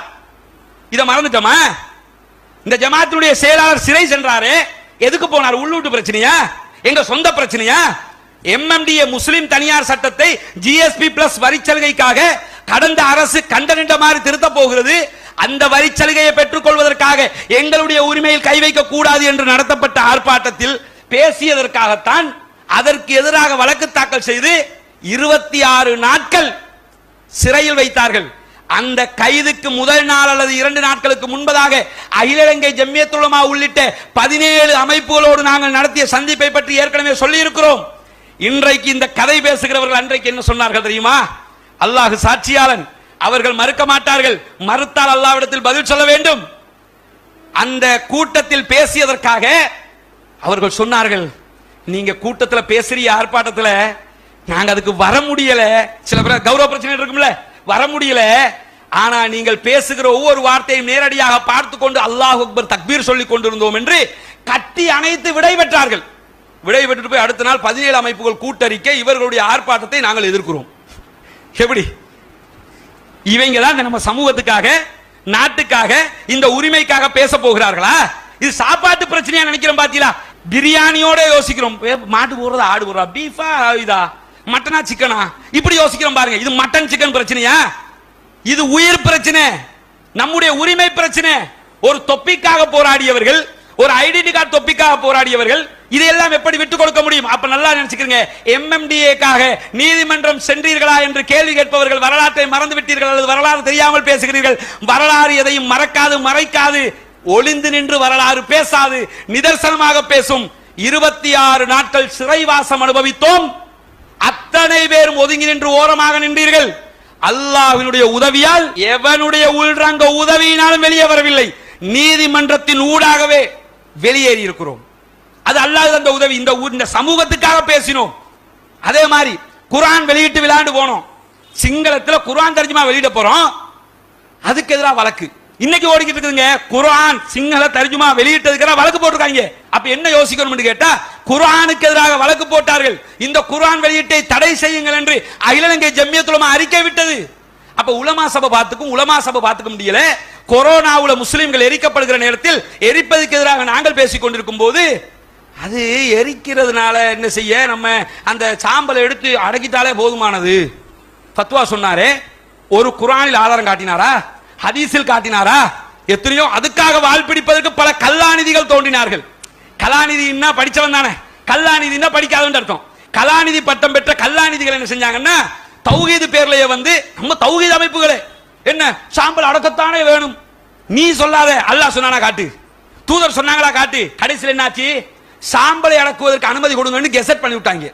இதை மறந்துட்டோமா இந்த ஜமாத்தினுடைய செயலாளர் சிறை சென்றாரு எதுக்கு போனார் உள்ளூட்டு பிரச்சனையா எங்க சொந்த பிரச்சனையா எம்எம்டிஏ முஸ்லிம் தனியார் சட்டத்தை ஜிஎஸ்பி பிளஸ் வரிச்சலுகைக்காக கடந்த அரசு கண்டனிட்ட மாதிரி திருத்த போகிறது அந்த வரிச்சலுகையை பெற்றுக் கொள்வதற்காக எங்களுடைய உரிமையில் கை வைக்க கூடாது என்று நடத்தப்பட்ட ஆர்ப்பாட்டத்தில் பேசியதற்காகத்தான் அதற்கு எதிராக வழக்கு தாக்கல் செய்து இருபத்தி ஆறு நாட்கள் சிறையில் வைத்தார்கள் அந்த கைதுக்கு முதல் நாள் அல்லது இரண்டு நாட்களுக்கு முன்பதாக அகில இலங்கை ஜம்மியத்துலமா உள்ளிட்ட பதினேழு அமைப்புகளோடு நாங்கள் நடத்திய சந்திப்பை பற்றி ஏற்கனவே சொல்லி இருக்கிறோம் இன்றைக்கு இந்த கதை பேசுகிறவர்கள் அன்றைக்கு என்ன சொன்னார்கள் தெரியுமா அல்லாஹ் சாட்சியாளன் அவர்கள் மறுக்க மாட்டார்கள் மறுத்தால் அல்லாவிடத்தில் பதில் சொல்ல வேண்டும் அந்த கூட்டத்தில் பேசியதற்காக அவர்கள் சொன்னார்கள் நீங்க கூட்டத்துல பேசுறிய ஆர்ப்பாட்டத்துல நாங்க அதுக்கு வர முடியல சில பேர் கௌரவ பிரச்சனை இருக்கும்ல வர முடியல ஆனா நீங்கள் பேசுகிற ஒவ்வொரு வார்த்தையும் நேரடியாக பார்த்து கொண்டு அல்லாஹ் அக்பர் தக்பீர் சொல்லிக் கொண்டிருந்தோம் என்று கட்டி அணைத்து விடை பெற்றார்கள் விடை பெற்றுட்டு போய் அடுத்த நாள் பதினேழு அமைப்புகள் கூட்டறிக்கை இவர்களுடைய ஆர்ப்பாட்டத்தை நாங்கள் எதிர்க்கிறோம் எப்படி இவங்க தான் இந்த நம்ம சமூகத்துக்காக நாட்டுக்காக இந்த உரிமைக்காக பேச போகிறார்களா இது சாப்பாட்டு பிரச்சனையா நினைக்கிறோம் பாத்தீங்களா பிரியாணியோட யோசிக்கிறோம் ஏ, மாட்டு போடுறதா ஆடு போடுறா பீஃபா இதா மட்டனா சிக்கனா இப்படி யோசிக்கிறோம் பாருங்க இது மட்டன் சிக்கன் பிரச்சனையா இது உயிர் பிரச்சனை நம்முடைய உரிமை பிரச்சனை ஒரு தொப்பிக்காக போராடியவர்கள் ஒரு ஐடென்டி கார்டு தொப்பிக்காக போராடியவர்கள் இதையெல்லாம் எப்படி விட்டுக் கொடுக்க முடியும் அப்ப நல்லா நினைச்சுக்கிறீங்க எம்எம்டிஏக்காக நீதிமன்றம் சென்றீர்களா என்று கேள்வி கேட்பவர்கள் வரலாற்றை மறந்து விட்டீர்கள் அல்லது வரலாறு தெரியாமல் பேசுகிறீர்கள் வரலாறு எதையும் மறக்காது மறைக்காது ஒளிந்து நின்று வரலாறு பேசாது நிதர்சனமாக பேசும் இருபத்தி ஆறு நாட்கள் சிறைவாசம் அனுபவித்தோம் அத்தனை பேரும் ஒதுங்கி நின்று ஓரமாக நின்றீர்கள் அல்லாஹ்வினுடைய உதவியால் எவனுடைய உள்ரங்க உதவியினாலும் வெளியே வரவில்லை நீதிமன்றத்தின் ஊடாகவே வெளியேறி இருக்கிறோம் அது அல்லாஹ் அந்த உதவி இந்த ஊர் இந்த சமூகத்துக்காக பேசினோம் அதே மாதிரி குர்ஆன் வெளியிட்டு விளையாண்டு போனோம் சிங்களத்துல குர்ஆன் தர்ஜுமா வெளியிட போறோம் அதுக்கு எதிராக வழக்கு இன்னைக்கு ஓடிக்கிட்டு இருக்குதுங்க குர்ஆன் சிங்கள தர்ஜுமா வெளியிட்டதுக்கு எதிராக வழக்கு போட்டிருக்காங்க அப்ப என்ன யோசிக்கணும்னு கேட்டா குர்ஆனுக்கு எதிராக வழக்கு போட்டார்கள் இந்த குர்ஆன் வெளியீட்டை தடை செய்யுங்கள் என்று அகில இலங்கை ஜம்மியத்துலமா அறிக்கை விட்டது அப்ப உலமா சபை பார்த்துக்கும் உலமா சபை பார்த்துக்க முடியல கொரோனாவுல முஸ்லிம்கள் எரிக்கப்படுகிற நேரத்தில் எரிப்பதற்கு எதிராக நாங்கள் பேசிக் கொண்டிருக்கும் போது அது எரிக்கிறதுனால என்ன செய்ய நம்ம அந்த சாம்பலை எடுத்து அடக்கிட்டாலே போதுமானது ஃபத்வா சொன்னாரே ஒரு குர்ஆனில் ஆதாரம் காட்டினாரா ஹதீஸில் காட்டினாரா எத்தனையோ அதுக்காக வாழ் பிடிப்பதற்கு பல கல்லாநிதிகள் தோன்றினார்கள் கலாநிதினா படிச்சவன் தானே கல்லாநிதினா படிக்காதவன் அர்த்தம் கலாநிதி பட்டம் பெற்ற கல்லாநிதிகள் என்ன செஞ்சாங்கன்னா தௌஹீது பேர்லயே வந்து நம்ம தௌஹீத் அமைப்புகளே என்ன சாம்பல் அடக்கத்தானே வேணும் நீ சொல்லாத அல்லாஹ் சொன்னானா காட்டு தூதர் சொன்னாங்களா காட்டு கடைசியில் என்னாச்சு சாம்பலை அடக்குவதற்கு அனுமதி கொடுங்கன்னு கெசட் பண்ணி விட்டாங்க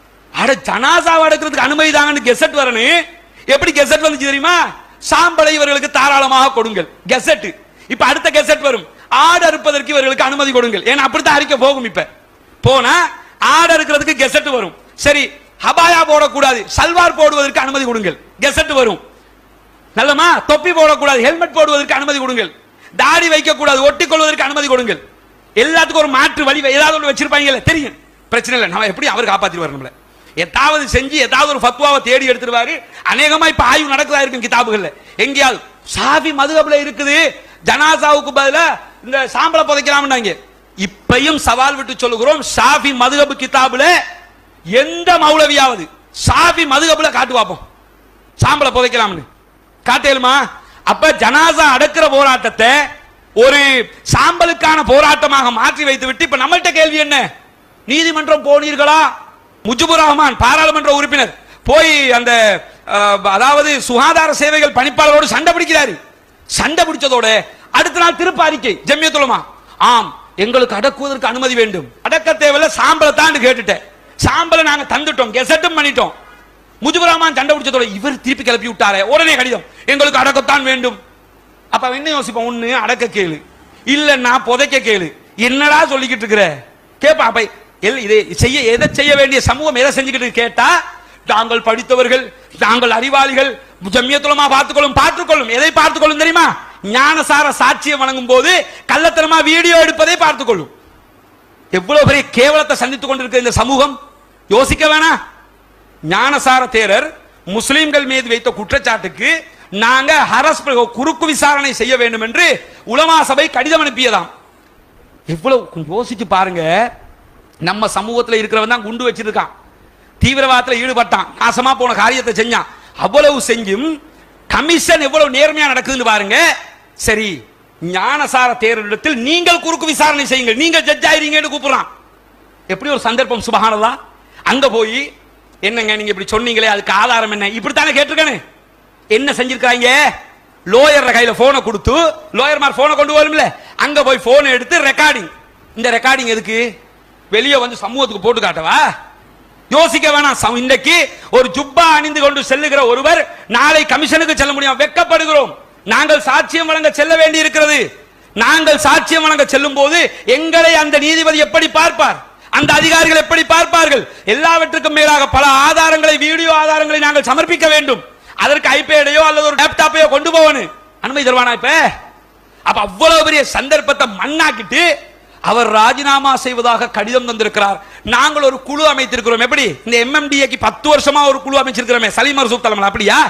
அட ஜனாசாவை அடக்கிறதுக்கு அனுமதி தாங்கன்னு கெசட் வரணும் எப்படி கெசட் வந்துச்சு தெரியுமா சாம்பலை இவர்களுக்கு தாராளமாக கொடுங்கள் கெசட் இப்ப அடுத்த கெசட் வரும் ஆடு அறுப்பதற்கு இவர்களுக்கு அனுமதி கொடுங்கள் ஏன்னா அப்படித்தான் அறிக்கை போகும் இப்ப போனா ஆடு அறுக்கிறதுக்கு கெசட் வரும் சரி ஹபாயா போடக்கூடாது சல்வார் போடுவதற்கு அனுமதி கொடுங்கள் கெசட் வரும் நல்லமா தொப்பி போடக்கூடாது ஹெல்மெட் போடுவதற்கு அனுமதி கொடுங்கள் தாடி வைக்க கூடாது ஒட்டிக் கொள்வதற்கு அனுமதி கொடுங்கள் எல்லாத்துக்கும் ஒரு மாற்று வழி ஏதாவது ஒன்று வச்சிருப்பாங்கல்ல தெரியும் பிரச்சனை இல்லை நம்ம எப்படி அவர் காப்பாத்திடுவார் நம்மள ஏதாவது செஞ்சு ஏதாவது ஒரு ஃபத்வாவை தேடி எடுத்துருவாரு அநேகமா இப்ப ஆய்வு நடக்குதா இருக்கும் கிதாபுகள்ல எங்கேயாவது சாவி மதுகபுல இருக்குது ஜனாசாவுக்கு பதிலா இந்த சாம்பலை புதைக்கலாம்னாங்க இப்பையும் சவால் விட்டு சொல்லுகிறோம் ஷாஃபி மதுகபு கிதாபுல எந்த மௌலவியாவது ஷாஃபி மதுகபுல காட்டு பார்ப்போம் சாம்பலை புதைக்கலாம்னு காட்டேலுமா அப்ப ஜனாசா அடக்கிற போராட்டத்தை ஒரு சாம்பலுக்கான போராட்டமாக மாற்றி வைத்து விட்டு இப்ப நம்மள்ட்ட கேள்வி என்ன நீதிமன்றம் போனீர்களா முஜிபுர் ரஹ்மான் பாராளுமன்ற உறுப்பினர் போய் அந்த அஹ், அதாவது சுகாதார சேவைகள் பணிப்பாளரோடு சண்டை பிடிக்கிறாரு சண்டை பிடிச்சதோட அடுத்த நாள் திருப்ப அறிக்கை ஜம்மியத்துலமா ஆம் எங்களுக்கு அடக்குவதற்கு அனுமதி வேண்டும் அடக்க தேவையில்ல சாம்பலை தான் கேட்டுட்டேன் சாம்பலை நாங்க தந்துட்டோம் கெசட்டும் பண்ணிட்டோம் முஜிபுர் ரஹ்மான் சண்டை பிடிச்சதோட இவர் திருப்பி கிளப்பி விட்டாரே உடனே கடிதம் எங்களுக்கு அடக்கத்தான் வேண்டும் அப்ப அவன் என்ன யோசிப்பான் ஒண்ணு அடக்க கேளு இல்லன்னா புதைக்க கேளு என்னடா சொல்லிக்கிட்டு இருக்கிற கேப்பா அப்ப எல்- இதை செய்ய எதை செய்ய வேண்டிய சமூகம் எதை செஞ்சுக்கிட்டு இருக்கு கேட்டா தாங்கள் படித்தவர்கள் தாங்கள் அறிவாளிகள் ஜம்மியத்துலமா பார்த்துக்கொள்ளும் பார்த்துக்கொள்ளும் எதை பார்த்துக்கொள்ளும் தெரியுமா ஞானசார சாட்சியம் வழங்கும் போது கள்ளத்தனமா வீடியோ எடுப்பதை பார்த்துக்கொள்ளும் எவ்வளவு பெரிய கேவலத்தை சந்தித்துக் கொண்டிருக்கிற இந்த சமூகம் யோசிக்க வேணாம் ஞானசார தேரர் முஸ்லிம்கள் மீது வைத்த குற்றச்சாட்டுக்கு நாங்க ஹரஸ் குறுக்கு விசாரணை செய்ய வேண்டும் என்று உலமா சபை கடிதம் அனுப்பியதாம் எவ்வளவு கொஞ்சம் யோசிச்சு பாருங்க நம்ம சமூகத்துல இருக்கிறவன் தான் குண்டு வச்சிருக்கான் தீவிரவாதத்துல ஈடுபட்டான் நாசமா போன காரியத்தை செஞ்சான் அவ்வளவு செஞ்சும் கமிஷன் எவ்வளவு நேர்மையா நடக்குதுன்னு பாருங்க சரி ஞானசார தேர்தலிடத்தில் நீங்கள் குறுக்கு விசாரணை செய்யுங்கள் நீங்கள் ஜட்ஜ் ஆயிருங்கன்னு கூப்பிடுறான் எப்படி ஒரு சந்தர்ப்பம் சுபஹானல்லா அங்க போய் என்னங்க நீங்க இப்படி சொன்னீங்களே அதுக்கு ஆதாரம் என்ன இப்படித்தானே கேட்டிருக்கானே என்ன செஞ்சிருக்காங்க லோயர் கையில போனை கொடுத்து லோயர் மார் போனை கொண்டு வரும்ல அங்க போய் போனை எடுத்து ரெக்கார்டிங் இந்த ரெக்கார்டிங் எதுக்கு வெளியே வந்து சமூகத்துக்கு போட்டு காட்டவா யோசிக்க வேணாம் சம- இன்றைக்கு ஒரு ஜுப்பா அணிந்து கொண்டு செல்லுகிற ஒருவர் நாளை கமிஷனுக்கு செல்ல முடியும் வெட்கப்படுகிறோம் நாங்கள் சாட்சியம் வழங்க செல்ல வேண்டி இருக்கிறது நாங்கள் சாட்சியம் வழங்க செல்லும் போது எங்களை அந்த நீதிபதி எப்படி பார்ப்பார் அந்த அதிகாரிகள் எப்படி பார்ப்பார்கள் எல்லாவற்றுக்கும் மேலாக பல ஆதாரங்களை வீடியோ ஆதாரங்களை நாங்கள் சமர்ப்பிக்க வேண்டும் அதற்கு ஐபேடையோ அல்லது ஒரு லேப்டாப்பையோ கொண்டு போவனு அனுமதி தருவானா இப்ப அப்ப அவ்வளவு பெரிய சந்தர்ப்பத்தை மண்ணாக்கிட்டு அவர் ராஜினாமா செய்வதாக கடிதம் தந்திருக்கிறார் நாங்கள் ஒரு குழு அமைத்திருக்கிறோம் எப்படி இந்த எம்எம்டிஏக்கு பத்து வருஷமா ஒரு குழு அமைச்சிருக்கிறோமே சலீம் மர்சூப் தலைமையில் அப்படியா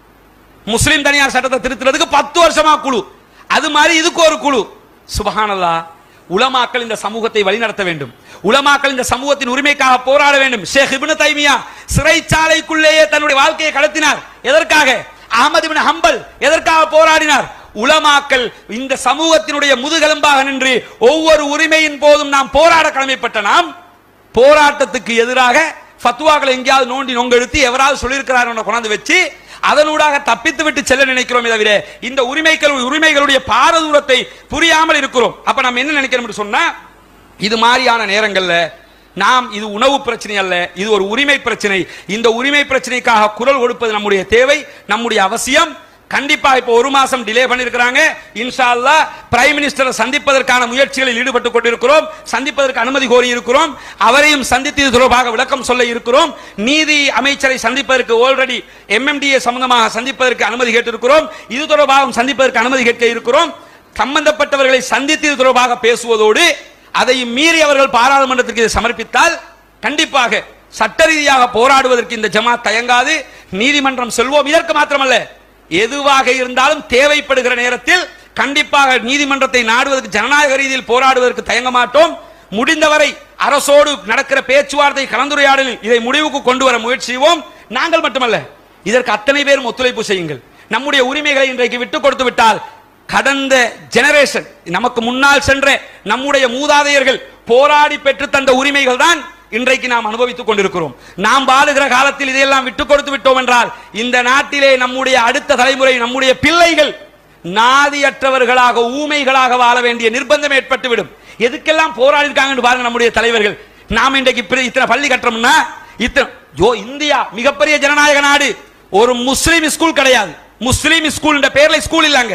முஸ்லிம் தனியார் சட்டத்தை திருத்துறதுக்கு பத்து வருஷமா குழு அது மாதிரி இதுக்கு ஒரு குழு சுபஹானல்லா உலமாக்கள் இந்த சமூகத்தை வழிநடத்த வேண்டும் உலமாக்கள் இந்த சமூகத்தின் உரிமைக்காக போராட வேண்டும் ஷேக் இப்னு தைமியா சிறைச்சாலைக்குள்ளேயே தன்னுடைய வாழ்க்கையை கடத்தினார் எதற்காக அகமது இப்னு ஹம்பல் எதற்காக போராடினார் உலமாக்கள் இந்த சமூகத்தினுடைய முதுகெலும்பாக நின்று ஒவ்வொரு உரிமையின் போதும் நாம் போராட கடமைப்பட்ட நாம் போராட்டத்துக்கு எதிராக ஃபத்வாக்களை எங்கேயாவது நோண்டி நொங்கெடுத்து எவராவது சொல்லியிருக்கிறார் கொண்டாந்து வச்சு அதனூடாக தப்பித்து விட்டு செல்ல நினைக்கிறோமே தவிர இந்த உரிமைகள் உரிமைகளுடைய பாரதூரத்தை புரியாமல் இருக்கிறோம் அப்ப நம்ம என்ன நினைக்கிறோம் சொன்னா இது மாதிரியான நேரங்கள்ல நாம் இது உணவு பிரச்சனை அல்ல இது ஒரு உரிமை பிரச்சனை இந்த உரிமை பிரச்சனைக்காக குரல் கொடுப்பது நம்முடைய தேவை நம்முடைய அவசியம் கண்டிப்பா இப்போ ஒரு மாசம் டிலே பண்ணிருக்கிறாங்க இன்ஷா அல்லாஹ் பிரைம் மினிஸ்டரை சந்திப்பதற்கான முயற்சிகளில் ஈடுபட்டு கொண்டிருக்கிறோம் சந்திப்பதற்கு அனுமதி கோரி இருக்கிறோம் அவரையும் சந்தித்து இது தொடர்பாக விளக்கம் சொல்ல இருக்கிறோம் நீதி அமைச்சரை சந்திப்பதற்கு ஆல்ரெடி எம்எம்டிஏ சம்பந்தமாக சந்திப்பதற்கு அனுமதி கேட்டிருக்கிறோம் இது தொடர்பாக சந்திப்பதற்கு அனுமதி கேட்க இருக்கிறோம் சம்பந்தப்பட்டவர்களை சந்தித்து இது தொடர்பாக பேசுவதோடு அதை மீறி அவர்கள் பாராளுமன்றத்திற்கு இதை சமர்ப்பித்தால் கண்டிப்பாக சட்ட ரீதியாக போராடுவதற்கு இந்த ஜமாத் தயங்காது நீதிமன்றம் செல்வோம் இதற்கு மாத்திரமல்ல எதுவாக இருந்தாலும் தேவைப்படுகிற நேரத்தில் கண்டிப்பாக நீதிமன்றத்தை நாடுவதற்கு ஜனநாயக ரீதியில் போராடுவதற்கு தயங்க மாட்டோம் முடிந்தவரை அரசோடு நடக்கிற பேச்சுவார்த்தை கலந்துரையாடலில் இதை முடிவுக்கு கொண்டு வர முயற்சி செய்வோம் நாங்கள் மட்டுமல்ல இதற்கு அத்தனை பேரும் ஒத்துழைப்பு செய்யுங்கள் நம்முடைய உரிமைகளை இன்றைக்கு விட்டு கொடுத்து விட்டால் கடந்த ஜெனரேஷன் நமக்கு முன்னால் சென்ற நம்முடைய மூதாதையர்கள் போராடி பெற்று தந்த உரிமைகள் தான் இன்றைக்கு நாம் அனுபவித்துக் கொண்டிருக்கிறோம் நாம் வாழுகிற காலத்தில் இதையெல்லாம் விட்டு கொடுத்து விட்டோம் என்றால் இந்த நாட்டிலே நம்முடைய அடுத்த தலைமுறை நம்முடைய பிள்ளைகள் நாதியற்றவர்களாக ஊமைகளாக வாழ வேண்டிய நிர்பந்தம் ஏற்பட்டுவிடும் எதுக்கெல்லாம் போராடி இருக்காங்கன்னு பாருங்க நம்முடைய தலைவர்கள் நாம் இன்றைக்கு இப்படி இத்தனை பள்ளி கட்டுறோம்னா இத்தனை ஜோ இந்தியா மிகப்பெரிய ஜனநாயக நாடு ஒரு முஸ்லீம் ஸ்கூல் கிடையாது முஸ்லீம் ஸ்கூல் பேர்ல ஸ்கூல் இல்லங்க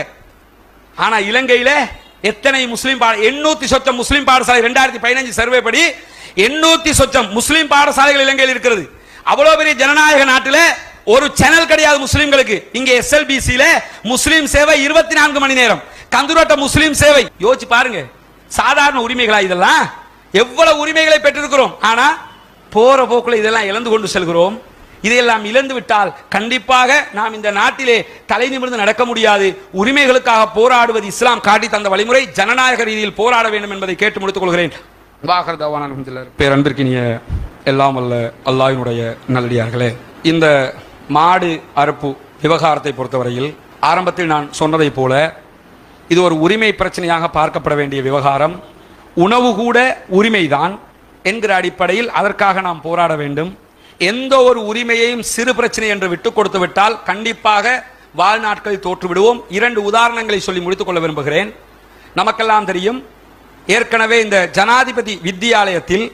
ஆனா இலங்கையில எத்தனை முஸ்லீம் பாட எண்ணூத்தி சொச்சம் முஸ்லீம் பாடசாலை ரெண்டாயிரத்தி பதினஞ்சு சர்வே படி எண்ணூத்தி சொச்சம் முஸ்லீம் பாடசாலைகள் இலங்கையில் இருக்கிறது அவ்வளவு பெரிய ஜனநாயக நாட்டில ஒரு சேனல் கிடையாது முஸ்லிம்களுக்கு இங்க எஸ்எல்பிசில முஸ்லீம் சேவை இருபத்தி நான்கு மணி நேரம் கந்துரோட்ட முஸ்லீம் சேவை யோசிச்சு பாருங்க சாதாரண உரிமைகளா இதெல்லாம் எவ்வளவு உரிமைகளை பெற்றிருக்கிறோம் ஆனா போற போக்குல இதெல்லாம் இழந்து கொண்டு செல்கிறோம் இதையெல்லாம் இழந்து விட்டால் கண்டிப்பாக நாம் இந்த நாட்டிலே தலை நிமிர்ந்து நடக்க முடியாது உரிமைகளுக்காக போராடுவது இஸ்லாம் காட்டி தந்த வழிமுறை ஜனநாயக ரீதியில் போராட வேண்டும் என்பதை கேட்டு முடித்துக் கொள்கிறேன் வாகர் தவான் அல்ஹம்துலில்லாஹ். பேரன்பிற்கினிய எல்லாம் வல்ல அல்லாஹ்வினுடைய நல்லடியார்களே இந்த மாடு அறுப்பு விவகாரத்தை பொறுத்தவரையில் ஆரம்பத்தில் நான் சொன்னதைப் போல இது ஒரு உரிமை பிரச்சனையாக பார்க்கப்பட வேண்டிய விவகாரம் உணவு கூட உரிமைதான் என்கிற அடிப்படையில் அதற்காக நாம் போராட வேண்டும் எந்த ஒரு உரிமையையும் சிறு பிரச்சனை என்று விட்டுக் கொடுத்து விட்டால் கண்டிப்பாக வாழ்நாட்களில் தோற்று விடுவோம் இரண்டு உதாரணங்களை சொல்லி முடித்துக் கொள்ள விரும்புகிறேன் நமக்கெல்லாம் தெரியும் ஏற்கனவே இந்த ஜனாதிபதி வித்தியாலயத்தில்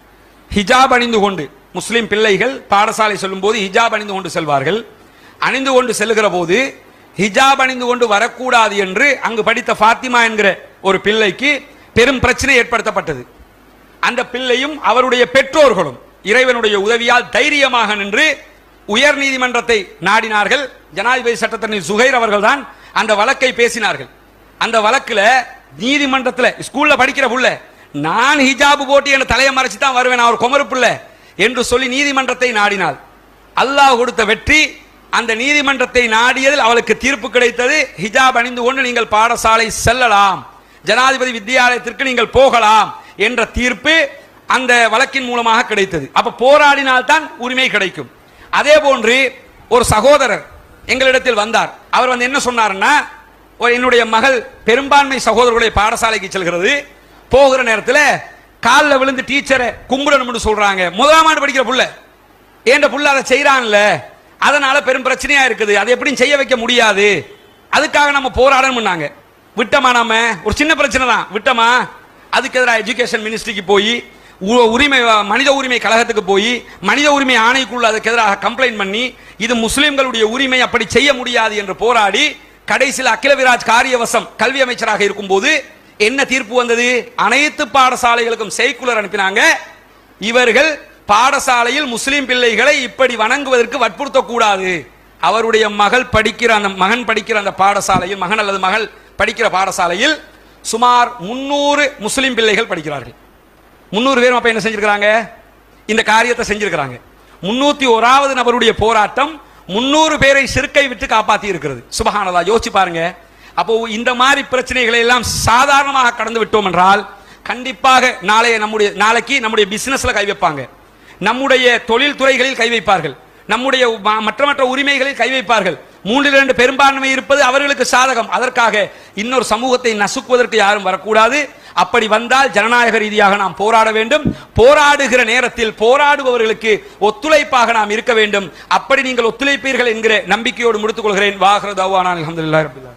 ஹிஜாப் அணிந்து கொண்டு முஸ்லிம் பிள்ளைகள் பாடசாலை செல்லும்போது ஹிஜாப் அணிந்து கொண்டு செல்வார்கள் அணிந்து கொண்டு செல்லுகிற போது ஹிஜாப் அணிந்து கொண்டு வரக்கூடாது என்று அங்கு படித்த ஃபாத்திமா என்கிற ஒரு பிள்ளைக்கு பெரும் பிரச்சனை ஏற்படுத்தப்பட்டது அந்த பிள்ளையும் அவருடைய பெற்றோர்களும் இறைவனுடைய உதவியால் தைரியமாக நின்று உயர் நீதிமன்றத்தை நாடினார்கள் ஜனாதிபதி சட்டத்தரணி சுகைர் அவர்கள்தான் அந்த வழக்கை பேசினார்கள் அந்த வழக்குல நீதிமன்றத்துல ஸ்கூல்ல படிக்கிற புள்ள நான் ஹிஜாபு போட்டு என் தலையை மறைச்சு தான் வருவேன் நான் ஒரு குமரு புள்ள என்று சொல்லி நீதிமன்றத்தை நாடினாள் அல்லாஹ் கொடுத்த வெற்றி அந்த நீதிமன்றத்தை நாடியதில் அவளுக்கு தீர்ப்பு கிடைத்தது ஹிஜாப் அணிந்து கொண்டு நீங்கள் பாடசாலை செல்லலாம் ஜனாதிபதி வித்தியாலயத்திற்கு நீங்கள் போகலாம் என்ற தீர்ப்பு அந்த வழக்கின் மூலமாக கிடைத்தது அப்ப போராடினால்தான் உரிமை கிடைக்கும் அதே போன்று ஒரு சகோதரர் எங்களிடத்தில் வந்தார் அவர் வந்து என்ன சொன்னாருன்னா ஒரு என்னுடைய மகள் பெரும்பான்மை சகோதரர்களுடைய பாடசாலைக்கு செல்கிறது போகிற நேரத்தில் காலில் விழுந்து டீச்சரை கும்பிடணும்னு சொல்றாங்க முதலாம் ஆண்டு படிக்கிற புள்ள ஏண்ட புள்ள அதை செய்யறான்ல அதனால பெரும் பிரச்சனையா இருக்குது அதை எப்படியும் செய்ய வைக்க முடியாது அதுக்காக நம்ம போராடணும்னாங்க விட்டமா நாம ஒரு சின்ன பிரச்சனை தான் விட்டமா அதுக்கு எதிராக எஜுகேஷன் மினிஸ்ட்ரிக்கு போய் உ- உரிமை மனித உரிமை கழகத்துக்கு போய் மனித உரிமை ஆணைக்குள்ள அதுக்கு எதிராக கம்ப்ளைண்ட் பண்ணி இது முஸ்லிம்களுடைய உரிமை அப்படி செய்ய முடியாது என்று போராடி கடைசியில் அகில விராஜ் காரியவசம் கல்வி அமைச்சராக இருக்கும்போது என்ன தீர்ப்பு வந்தது அனைத்து பாடசாலைகளுக்கும் செய்குலர் அனுப்பினாங்க இவர்கள் பாடசாலையில் முஸ்லிம் பிள்ளைகளை இப்படி வணங்குவதற்கு வற்புறுத்தக்கூடாது அவருடைய மகள் படிக்கிற அந்த மகன் படிக்கிற அந்த பாடசாலையில் மகன் அல்லது மகள் படிக்கிற பாடசாலையில் சுமார் முன்னூறு முஸ்லிம் பிள்ளைகள் படிக்கிறார்கள் முன்னூறு பேரும் அப்ப என்ன செஞ்சிருக்கிறாங்க இந்த காரியத்தை செஞ்சிருக்கிறாங்க முன்னூத்தி ஓராவது நபருடைய போராட்டம் முன்னூறு பேரை சிறுக்கை விட்டு காப்பாத்தி இருக்கிறது சுபஹானதா யோசிச்சு பாருங்க அப்போ இந்த மாதிரி பிரச்சனைகளை எல்லாம் சாதாரணமாக கடந்து விட்டோம் என்றால் கண்டிப்பாக நாளைய நம்முடைய நாளைக்கு நம்முடைய பிசினஸ்ல கை வைப்பாங்க நம்முடைய தொழில் துறைகளில் கை வைப்பார்கள் நம்முடைய ம- மற்ற மற்ற உரிமைகளில் கை வைப்பார்கள் மூன்றில் இரண்டு பெரும்பான்மை இருப்பது அவர்களுக்கு சாதகம் அதற்காக இன்னொரு சமூகத்தை நசுக்குவதற்கு யாரும் வரக்கூடாது அப்படி வந்தால் ஜனநாயக ரீதியாக நாம் போராட வேண்டும் போராடுகிற நேரத்தில் போராடுபவர்களுக்கு ஒத்துழைப்பாக நாம் இருக்க வேண்டும் அப்படி நீங்கள் ஒத்துழைப்பீர்கள் என்கிற நம்பிக்கையோடு முடித்துக் கொள்கிறேன் வாகர தவானான் அலமதுல்லாஹி ரபில்